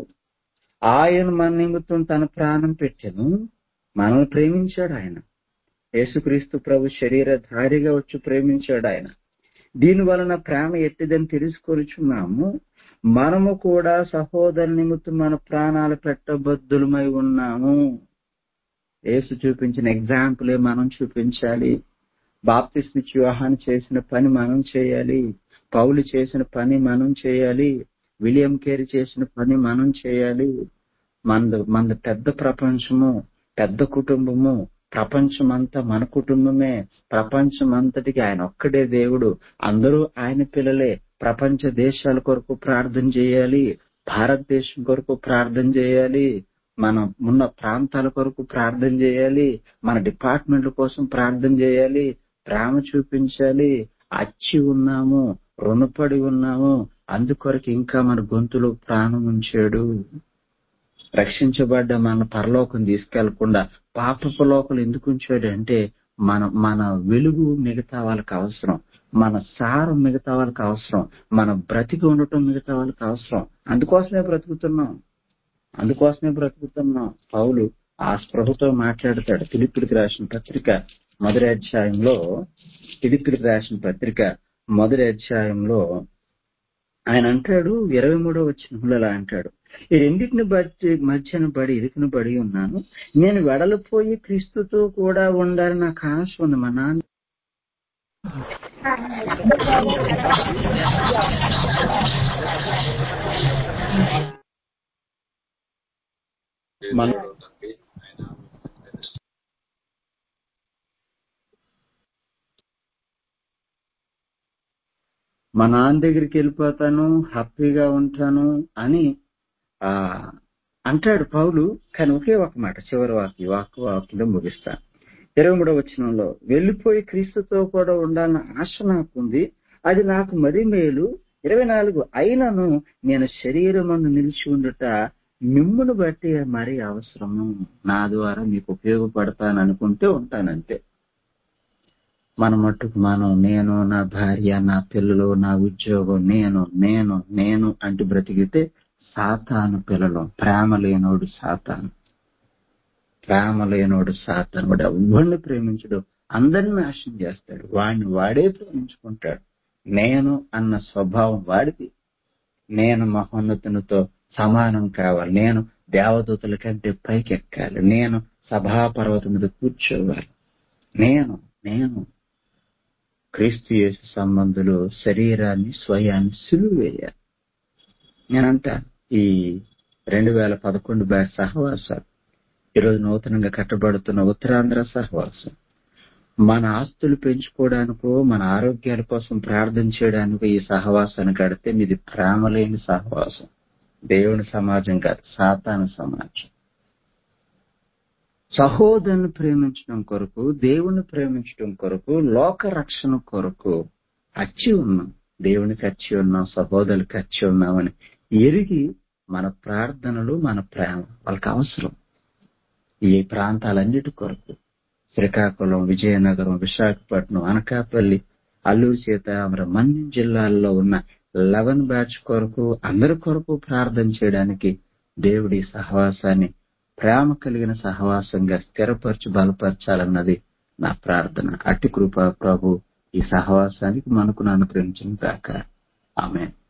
ఆయన మన నిమిత్తం తన ప్రాణం పెట్టెను మనల్ని ప్రేమించాడు ఆయన యేసుక్రీస్తు ప్రభు శరీరధారిగా వచ్చి ప్రేమించాడు ఆయన దీని వలన ప్రేమ ఎట్టిదని తెలుసుకొనిచున్నాము మనము కూడా సహోదరు నిమిత్తం మన ప్రాణాలు పెట్టబద్దులమై ఉన్నాము యేసు చూపించిన ఎగ్జాంపులే మనం చూపించాలి బాప్తిస్మిచ్ వివాహాన్ని చేసిన పని మనం చేయాలి పౌలు చేసిన పని మనం చేయాలి విలియం కేరీ చేసిన పని మనం చేయాలి మన మన పెద్ద ప్రపంచము పెద్ద కుటుంబము ప్రపంచమంతా మన కుటుంబమే ప్రపంచం అంతటికి ఆయన ఒక్కడే దేవుడు అందరూ ఆయన పిల్లలే ప్రపంచ దేశాల కొరకు ప్రార్థన చేయాలి భారతదేశం కొరకు ప్రార్థన చేయాలి మనం ఉన్న ప్రాంతాల కొరకు ప్రార్థన చేయాలి మన డిపార్ట్మెంట్ల కోసం ప్రార్థన చేయాలి ప్రేమ చూపించాలి అచ్చి ఉన్నాము రుణపడి ఉన్నాము అందుకొరకు ఇంకా మన గొంతులో ప్రాణం ఉంచాడు రక్షించబడ్డ మన పరలోకం తీసుకెళ్లకుండా పాపపు లోకలు ఎందుకు ఉంచాడు అంటే మన మన వెలుగు మిగతా వాళ్ళకి అవసరం మన సారం మిగతా వాళ్ళకి అవసరం మన బ్రతికి ఉండటం మిగతా వాళ్ళకి అవసరం అందుకోసమే బ్రతుకుతున్నాం అందుకోసమే బ్రతుకుతున్నాం పౌలు ఆ స్పృహతో మాట్లాడతాడు ఫిలిపిడికి రాసిన పత్రిక మొదటి అధ్యాయంలో ఫిలిపిడికి రాసిన పత్రిక మొదటి అధ్యాయంలో ఆయన అంటాడు ఇరవై మూడో వచ్చిన అలా అంటాడు ఈ రెండింటిని బట్టి మధ్యన బడి ఇరుకును బడి ఉన్నాను నేను వెడలిపోయి క్రీస్తుతో కూడా ఉండాలని నాకు ఆశ ఉంది మా నాన్న మన మా నాన్న దగ్గరికి వెళ్ళిపోతాను హ్యాపీగా ఉంటాను అని ఆ అంటాడు పౌలు కానీ ఒకే ఒక మాట చివరి వాక్య వాక్య వాక్యంలో ముగిస్తాను ఇరవై మూడవ వచనంలో వెళ్ళిపోయి క్రీస్తుతో కూడా ఉండాలన్న ఆశ నాకుంది అది నాకు మరి మేలు ఇరవై నాలుగు అయినను నేను శరీరమందు నిలిచి ఉండుట మిమ్మును బట్టి మరి అవసరము నా ద్వారా మీకు ఉపయోగపడతాను అనుకుంటే ఉంటానంతే మన మట్టుకు మనం నేను నా భార్య నా పిల్లలు నా ఉద్యోగం నేను నేను నేను అంటూ బ్రతికితే సాతాను పిల్లలు ప్రేమ లేనోడు సాతాను ప్రేమ లేనోడు సాతాను వాడు ఎవరిని ప్రేమించడు అందరిని నాశనం చేస్తాడు వాడిని వాడే ప్రేమించుకుంటాడు నేను అన్న స్వభావం వాడిది నేను మహోన్నతునితో సమానం కావాలి నేను దేవదూతల కంటే పైకెక్కాలి నేను సభాపర్వతం మీద కూర్చోవాలి నేను నేను క్రీస్తు యేసు సంబంధులు శరీరాన్ని స్వయాన్ని సులువేయాలి నేనంట ఈ రెండు వేల పదకొండు బ్యాచ్ సహవాసాలు ఈరోజు నూతనంగా కట్టబడుతున్న ఉత్తరాంధ్ర సహవాసం మన ఆస్తులు పెంచుకోవడానికో మన ఆరోగ్యాల కోసం ప్రార్థన చేయడానికో ఈ సహవాసాన్ని కడితే మీది ప్రేమ లేని సహవాసం దేవుని సమాజం కాదు సాతాన సమాజం సహోదరుని ప్రేమించడం కొరకు దేవుని ప్రేమించడం కొరకు లోక రక్షణ కొరకు అచ్చి ఉన్నాం దేవునికి అచ్చి ఉన్నాం సహోదరులకు అచ్చి ఉన్నామని ఎరిగి మన ప్రార్థనలు మన ప్రేమ వాళ్ళకి అవసరం ఈ ప్రాంతాలన్నిటి కొరకు శ్రీకాకుళం విజయనగరం విశాఖపట్నం అనకాపల్లి అల్లూరు సీతారామరావు మన్యం జిల్లాల్లో ఉన్న లెవెన్ బ్యాచ్ కొరకు అందరి కొరకు ప్రార్థన చేయడానికి దేవుడి సహవాసాన్ని ప్రేమ కలిగిన సహవాసంగా స్థిరపరచి బలపరచాలన్నది నా ప్రార్థన అట్టి కృప ప్రభు ఈ సహవాసానికి మనకు నన్ను ప్రేమించిన కాక ఆమె